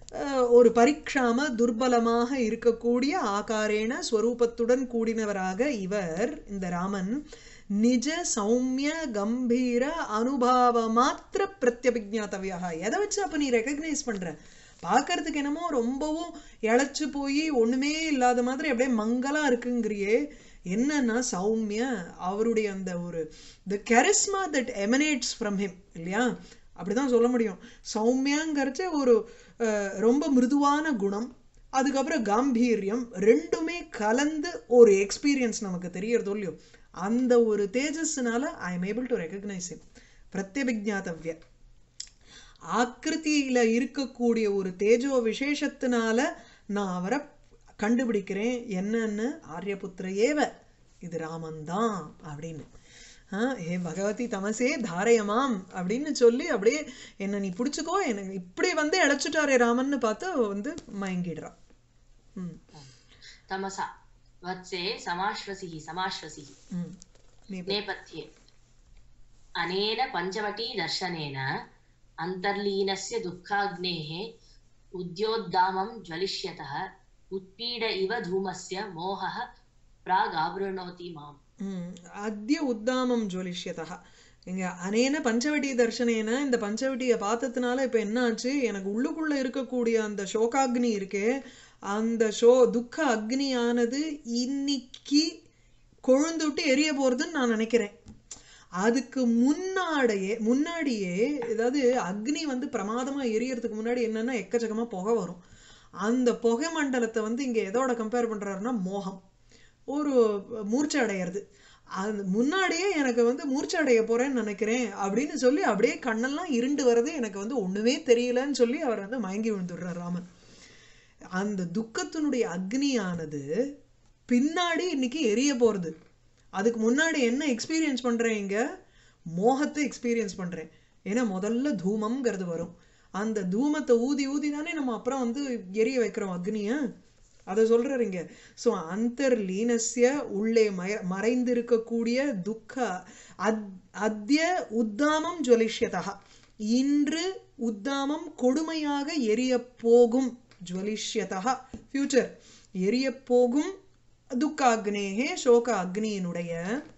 அஹ், ஒரு பரீட்சாம துர்பலமாக இருக்கக்கூடிய ஆகாரேன ஸ்வரூபத்துடன் கூடினவராக இவர் இந்த ராமன் நிஜ சௌமிய கம்பீர அனுபாவ மாத்திர பிரத்யபிஜாத்தவியாக எதை வச்சு அப்ப நீ ரெக்கக்னைஸ் பண்ற பார்க்கறதுக்கு என்னமோ ரொம்பவும் இழைச்சு போய் ஒண்ணுமே இல்லாத மாதிரி அப்படியே மங்கலா இருக்குங்கிறியே என்னன்னா சௌமிய அவருடைய அந்த ஒரு the charisma that emanates from him இல்லையா அப்படிதான் சொல்ல முடியும் சௌமியாங்கிறச்ச ஒரு அஹ், ரொம்ப மிருதுவான குணம் அதுக்கப்புறம் காம்பீரியம் ரெண்டுமே கலந்து ஒரு எக்ஸ்பீரியன்ஸ் நமக்கு தெரியறதோ இல்லையோ அந்த ஒரு தேஜஸ்னால I am able to recognise him பிரத்யபிஜாத்தவ்ய ஆக்கிருதியில இருக்கக்கூடிய ஒரு தேஜோ விசேஷத்தினால நான் அவரை கண்டுபிடிக்கிறேன் என்னன்னு ஆரியபுத்திர ஏவ இது ராமன் தான் அப்படின்னு ஆ, ஹே பகவதி தமசே தாரயமாம் அப்படின்னு சொல்லி அப்படியே என்ன நீ பிடிச்சுக்கோ எனக்கு இப்படி வந்து இழைச்சுட்டாரே ராமன்னு பார்த்து அவ வந்து மயங்கிடுறா ம் तमसा वत्से समाश्वसिः समाश्वसिः ம் நீ नेपथ्ये अनेन पञ्चवटी दर्शनेन अन्तर्लीनस्य दुःखाग्नेः उद्योद्दामं ज्वलिष्यतः उत्पीड इव धूमस्य मोहः प्रागावृणोति माम् ம் அத்திய உத்தாமம் ஜோலிஷ்யதா இங்க அனேன பஞ்சவட்டி தர்ஷனேன இந்த பஞ்சவட்டியை பார்த்ததுனால இப்ப என்ன ஆச்சு எனக்கு உள்ளுக்குள்ள இருக்கக்கூடிய அந்த சோகாக்னி இருக்கே அந்த ஷோ துக்க அக்னியானது இன்னைக்கு கொழுந்துட்டு எரிய போறதுன்னு நான் நினைக்கிறேன் அதுக்கு முன்னாடியே முன்னாடியே ஏதாவது அக்னி வந்து பிரமாதமா எரியறதுக்கு முன்னாடி என்னன்னா எக்கச்சக்கமா புகை வரும் அந்த புகை மண்டலத்தை வந்து இங்க எதோட கம்பேர் பண்றாருன்னா மோகம் ஒரு மூர்ச்சை அடையிறது அது முன்னாடியே எனக்கு வந்து மூர்ச்சை அடைய போறேன்னு நினைக்கிறேன் அப்படின்னு சொல்லி அப்படியே கண்ணெல்லாம் இருண்டு வர்றது எனக்கு வந்து ஒண்ணுமே தெரியலன்னு சொல்லி அவர் வந்து மயங்கி விழுந்துடுறார் ராமன் அந்த துக்கத்தினுடைய அக்னியானது பின்னாடி இன்னைக்கு எரிய போறது அதுக்கு முன்னாடி என்ன எக்ஸ்பீரியன்ஸ் பண்றேன் இங்க மோகத்தை எக்ஸ்பீரியன்ஸ் பண்றேன் ஏன்னா முதல்ல தூமம்ங்கிறது வரும் அந்த தூமத்தை ஊதி ஊதி தானே நம்ம அப்புறம் வந்து எரிய வைக்கிறோம் அக்னிய அதை சொல்றாரு இங்க ஸோ அந்தர்லீனஸ்ய உள்ளே மய மறைந்திருக்கக்கூடிய துக்க அத் அத்ய உத்தாமம் ஜுவலிஷ்யதா இன்று உத்தாமம் கொடுமையாக எரிய போகும் ஜுவலிஷ்யதா ஃபியூச்சர் எரிய போகும் துக்காக்னேகே சோக அக்னியினுடைய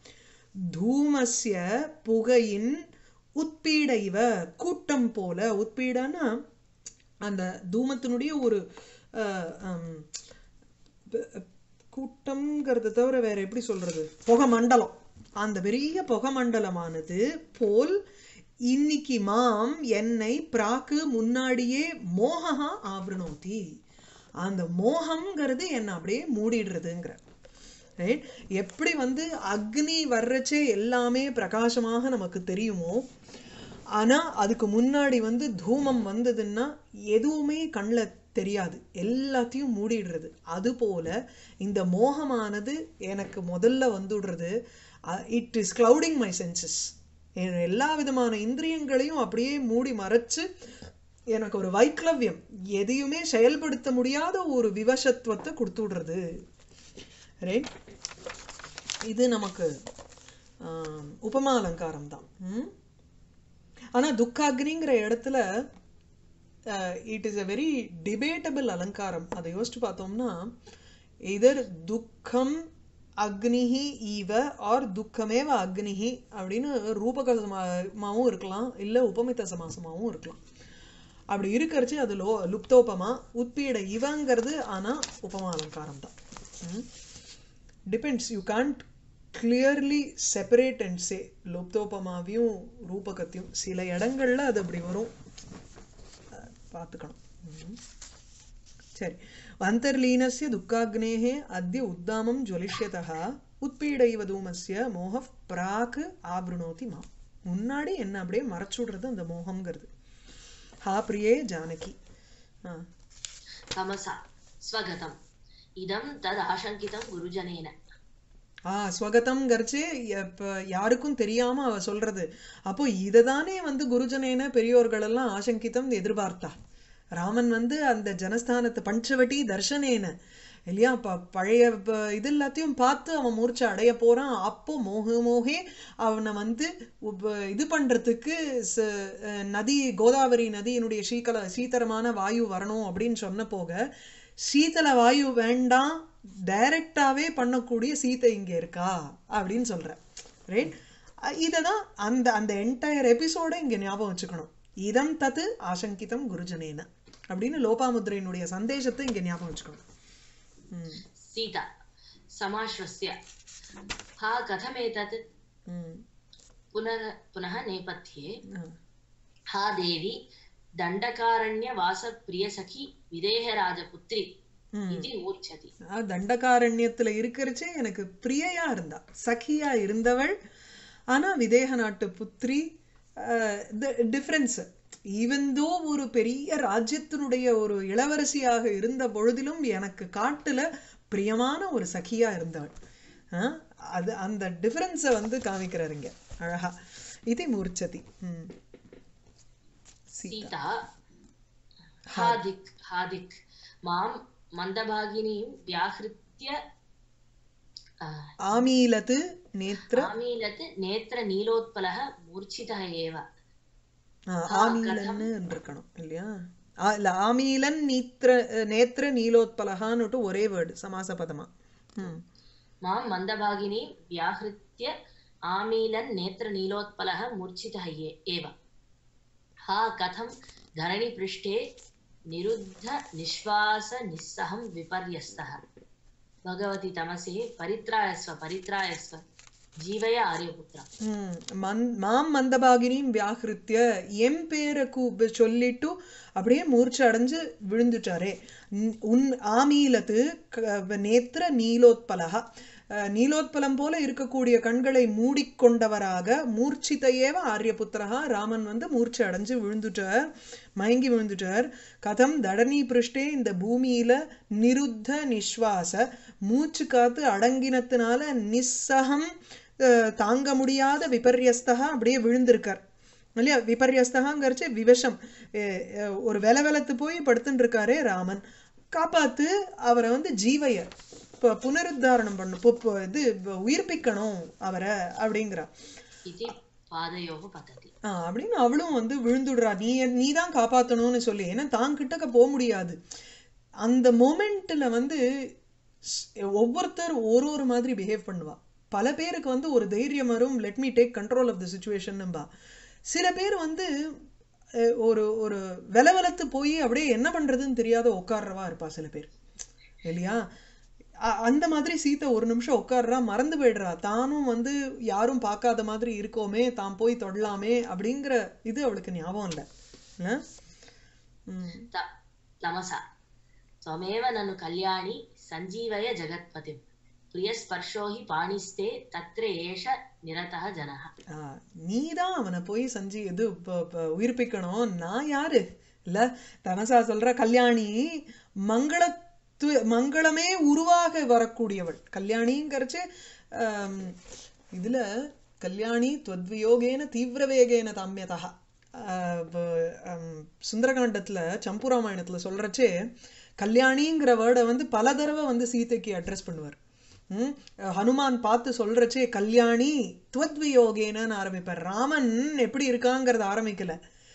தூமஸ்ய புகையின் உட்பீட இவ கூட்டம் போல உட்பீடனா அந்த தூமத்தினுடைய ஒரு அஹ், ஹம், ப- கூட்டம்ங்கிறத தவிர வேற எப்படி சொல்றது புகை மண்டலம் அந்த பெரிய புகை மண்டலமானது போல் இன்னைக்கு மாம் என்னை பிராக்கு முன்னாடியே மோகா ஆவரணோதி அந்த மோகம்ங்கிறது என்ன அப்படியே மூடிடுறதுங்கிற ரைட் எப்படி வந்து அக்னி வர்றச்சே எல்லாமே பிரகாசமாக நமக்கு தெரியுமோ ஆனா அதுக்கு முன்னாடி வந்து தூமம் வந்ததுன்னா எதுவுமே கண்ணில் தெரியாது எல்லாத்தையும் மூடிடுறது அதுபோல இந்த மோகமானது எனக்கு முதல்ல வந்துடுறது it is clouding my senses எல்லா விதமான இந்திரியங்களையும் அப்படியே மூடி மறைச்சு எனக்கு ஒரு வைக்லவ்யம் எதையுமே செயல்படுத்த முடியாத ஒரு விவசத்துவத்தை கொடுத்து விடுறது ரைட் இது நமக்கு ஆம், உபமா அலங்காரம் தான் ம்? ஆனா துக்காக்னிங்கிற இடத்துல it is a very debatable அலங்காரம் அதை யோசிச்சு பார்த்தோம்னா இதர் துக்கம் அக்னிஹி ஈவ ஆர் துக்கமேவ அக்னிஹி அப்படின்னு ரூபக சமாசமாவும் இருக்கலாம் இல்ல உபமித்த சமாசமாவும் இருக்கலாம் அப்படி இருக்கறச்சு அது லோ லுப்தோபமா உத்பீட இவங்கிறது ஆனா உபமா அலங்காரம் தான் depends you can't clearly separate and say லுப்தோபமாவையும் ரூபகத்தையும் சில இடங்கள்ல அது அப்படி வரும் அஹ் பார்த்துக்கணும் ம். சரி அந்தர்லீனஸ்ய துக்காக்னேः அத்ய உத்தாமம் ஜுவலிஷ்யதः உத்பீடைவ தூமஸ்ய மோக பிராக் ஆவೃಣோதி மா முன்னாடி என்ன அப்படியே மறைச்சுடுறது அந்த மோகம்ங்கிறது ஹா பிரியே ஜானகி ஆ तमसा स्वगतम् इदं तद् आशङ्कितं गुरुजनेन ஆ ஸ்வகதம்ங்கிறச்சு இப்ப யாருக்கும் தெரியாம அவ சொல்றது அப்போ இததானே வந்து குருஜனேன பெரியோர்கள் எல்லாம் ஆசங்கித்தம் எதிர்பார்த்தா ராமன் வந்து அந்த ஜனஸ்தானத்தை பஞ்சவட்டி தர்ஷனேன இல்லையா ப பழைய ப- இது எல்லாத்தையும் பார்த்து அவன் மூர்ச்சை அடைய போறான் அப்போ மோக மோகே அவனை வந்து உப- இது பண்றதுக்கு ச- அஹ் நதி கோதாவரி நதியினுடைய சீக்கல சீதளமான வாயு வரணும் அப்படின்னு சொன்ன போக சீதள வாயு வேண்டாம் டைரக்டாவே பண்ணக்கூடிய சீதை இங்க இருக்கா அப்படின்னு சொல்றேன் ரைட் இதை தான் அந்த அந்த என்டையர் எபிசோட இங்க ஞாபகம் வச்சுக்கணும் இதம் தத்து ஆசங்கிதம் குருஜனேன அப்படின்னு லோபாமுத்ரையினுடைய சந்தேஷத்தை இங்க ஞாபகம் வச்சுக்கணும் ம் सीता समाश्वस्य हा कथमेतत् ம் पुनः पुनः नेपथ्ये ஆ. हा देवी दण्डकारण्यवासप्रियसखी विदेहराजपुत्री ம். इति मूर्च्छति ஆ, தண்டகாரண்யத்துல இருக்கிறச்சே எனக்கு பிரியையா இருந்தா சகியா இருந்தவள் ஆனா விதேக நாட்டு புத்திரி டிஃப்ரென்ஸ் ஈவன் ஒரு பெரிய ராஜ்யத்தினுடைய ஒரு இளவரசியாக இருந்த பொழுதிலும் எனக்கு காட்டுல பிரியமான ஒரு சகியா இருந்தவள் ஆ, அது அந்த டிஃபரன்ஸை வந்து காமிக்கிறாரு இங்க அழகா இது மூர்ச்சதி ம் सीता हा दिक् हा दिक् मां मन्दभागिनीं व्याहृत्य आ, ஆமீலத்து நேத்ர आमीलत् नेत्रनीलोत्पलः मूर्छितः एव ஆ, ஆமீலன்னு இருக்கணும் இல்லையா ஆ, இல்ல ஆமீலன் நீத்ர நேத்ர நீலோத்பலகான்னுட்டு ஒரே வேர்டு சமாச பதமா ம் मां मन्दभागिनीं व्याहृत्य आमीलन् नेत्रनीलोत्पलः मूर्छितः ए- एव हा कथं धरणिपृष्ठे निरुद्ध निःश्वासनिस्सहं विपर्यस्तः भगवति तमसे परित्रायस्व परित्रायस्व जीवय आर्यपुत्र ம். மந்- மாம் மந்தபாகினியும் வியாகிருத்திய எம் பேரை கூ சொல்லிட்டு அப்படியே மூர்ச்சை அடைஞ்சு விழுந்துட்டாரே ந- உன் ஆமீலத்து க- நேத்திர நீலோத்பலகா அஹ், நீலோத்பலம் போல இருக்கக்கூடிய கண்களை மூடிக்கொண்டவராக மூர்ச்சிதையேவ ஆரியபுத்திரகா ராமன் வந்து மூர்ச்சை அடைஞ்சு விழுந்துட்டார் மயங்கி விழுந்துட்டார் கதம் தடனி பிருஷ்டே இந்த பூமியில நிருத்த நிஸ்வாச மூச்சு காத்து அடங்கினத்தினால நிஸ்ஸகம் அஹ், தாங்க முடியாத விபர்யஸ்தகா அப்படியே விழுந்திருக்கார் இல்லையா விபர்யஸ்தகாங்கிறச்சு விவசம் அஹ், அஹ், ஒரு வெல வெலத்து போய் படுத்துட்டு இருக்காரே ராமன் காப்பாத்து அவரை வந்து ஜீவைய இப்போ புனருத்தாரணம் பண்ணும் இப்போ இப்போ இது உயிர்ப்பிக்கணும் அவரை அப்படிங்கிறா इति पादयोः पतति ஆ, அப்படின்னு அவளும் வந்து விழுந்துடுறா நீ நீ தான் காப்பாத்தணும்னு சொல்லி ஏன்னா தான் கிட்டக்க போக முடியாது அந்த மொமெண்ட்ல வந்து ஸ்- ஒவ்வொருத்தர் ஒரு ஒரு மாதிரி பிஹேவ் பண்ணுவா பல பேருக்கு வந்து ஒரு தைரியம் வரும் let me take control of the சுச்சுவேஷன்பா சில பேர் வந்து அஹ், ஒரு ஒரு வெலவெலத்து போய் அப்படியே என்ன பண்றதுன்னு தெரியாத உட்கார்றவா இருப்பா சில பேர் இல்லையா அ- அந்த மாதிரி சீத்தை ஒரு நிமிஷம் உட்கார்றா மறந்து போயிடுறா தானும் வந்து யாரும் பார்க்காத மாதிரி இருக்கோமே தான் போய் தொடலாமே அப்படிங்கிற இது அவளுக்கு ஞாபகம் இல்லை இல்ல? ம் त- तमसा त्वमेव ननु कल्याणि सञ्जीवय जगत्पतिं प्रियस्पर्शो हि पाणिस्ते तत्र एष निरतः जनः ஆ, நீதான் அவனை போய் சஞ்சி இது ப- ப- உயிர்ப்பிக்கணும் நான் யாரு இல்ல தமசா சொல்ற கல்யாணி மங்களத்து மங்களமே உருவாக வரக்கூடியவள் கல்யாணிங்கிறச்சு ஆம், இதுல கல்யாணி துவத்வியோகேன தீவிரவேகேன தாமியதா ஆஹ் வ- ஆம், சுந்தரகாண்டத்துல சம்புராமாயணத்துல சொல்றச்சே கல்யாணிங்கிற வேர்டை வந்து பல தடவை வந்து சீதைக்கு அட்ரஸ் பண்ணுவார் ம், ஹனுமான் பார்த்து சொல்றச்சே கல்யாணி துவத்வியோகேனன்னு ஆரம்பிப்பார் ராமன் எப்படி இருக்காங்கிறத ஆரம்பிக்கல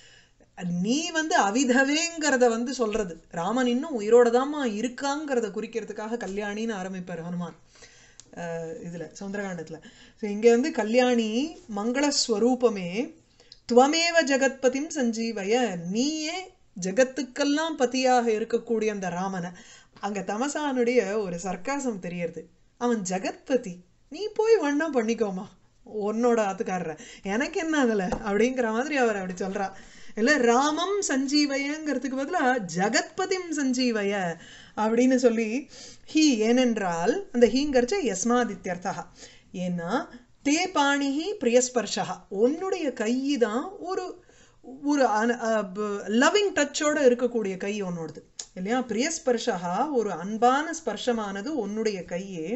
நீ வந்து அவிதவேங்கிறத வந்து சொல்றது ராமன் இன்னும் உயிரோட தாம்மா இருக்காங்கிறத குறிக்கிறதுக்காக கல்யாணின்னு ஆரம்பிப்பார் ஹனுமான் அஹ் இதுல சௌந்தரகாண்டத்துல ஸோ இங்க வந்து கல்யாணி மங்களஸ்வரூபமே துவமேவ ஜெகத்பதிம் சஞ்சீவய நீயே ஜெகத்துக்கெல்லாம் பதியாக இருக்கக்கூடிய அந்த ராமனை அங்க தமசானுடைய ஒரு சர்க்காசம் தெரியறது அவன் ஜெகத்பதி நீ போய் வண்ணா பண்ணிக்கோமா உன்னோட ஆத்துக்காரரை எனக்கு என்ன அதுல அப்படிங்கிற மாதிரி அவர் அப்படி சொல்றா இல்ல ராமம் சஞ்சீவயங்கிறதுக்கு பதிலா ஜெகத்பதிம் சஞ்சீவய அப்படின்னு சொல்லி ஹி ஏனென்றால் அந்த ஹீங்கிறச்ச யஸ்மாதித்யர்த்தா ஏன்னா தே பாணிஹி பிரியஸ்பர்ஷா உன்னுடைய கை தான் ஒரு ஒரு லவ்விங் டச்சோட இருக்கக்கூடிய கை உன்னோடது இல்லையா பிரியஸ்பர்ஷா ஒரு அன்பான ஸ்பர்ஷமானது உன்னுடைய கையே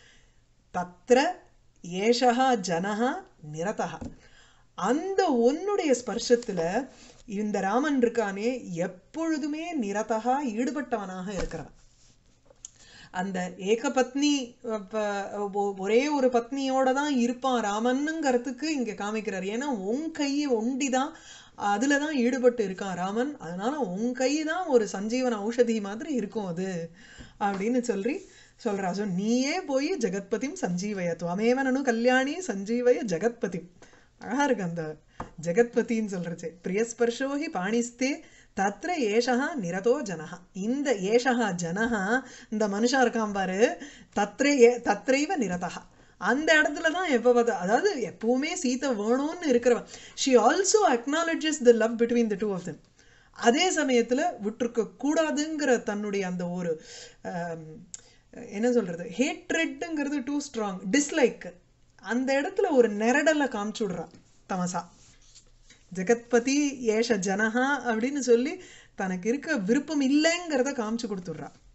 தத்ர ஏஷா ஜனஹா நிரதா அந்த உன்னுடைய ஸ்பர்ஷத்துல இந்த ராமன் இருக்கானே எப்பொழுதுமே நிரதகா ஈடுபட்டவனாக இருக்கிறான் அந்த ஏக பத்னி அப்ப, ஒ- ஒரே ஒரு பத்னியோட தான் இருப்பான் ராமனுங்கிறதுக்கு இங்க காமிக்கிறார் ஏன்னா உன் கை ஒண்டிதான் அதுல தான் ஈடுபட்டு இருக்கான் ராமன் அதனால உன் கை தான் ஒரு சஞ்சீவன ஔஷதி மாதிரி இருக்கும் அது அப்படின்னு சொல்லி சொல்றா ஸோ நீயே போய் ஜெகத்பதிம் சஞ்சீவய துவமேவனனு கல்யாணி சஞ்சீவய ஜெகத்பதிம் அழகா இருக்கு அந்த ஜெகத்பதின்னு சொல்றச்சு பிரியஸ்பர்ஷோஹி பாணிஸ்தே தத்ர ஏஷா நிரதோ ஜனஹ இந்த ஏஷா ஜனஹ இந்த மனுஷா இருக்கான் பாரு தத்ரே ஏ- தத்ரைவ நிரதா அந்த இடத்துல தான் எப்போ பார்த்தா அதாவது எப்பவுமே சீதை வேணும்னு இருக்கிறவன் she also acknowledges the love between the two of them அதே சமயத்துல விட்டுருக்க கூடாதுங்கிற தன்னுடைய அந்த ஒரு ஆம், என்ன சொல்றது ஹேட்ரெட்டுங்கிறது டூ ஸ்ட்ராங் டிஸ்லைக் அந்த இடத்துல ஒரு நெரடலை காமிச்சு விடுறா தமசா ஜெகத்பதி ஏஷ ஜனஹா அப்படின்னு சொல்லி தனக்கு இருக்க விருப்பம் இல்லைங்கிறத காமிச்சு கொடுத்துட்றா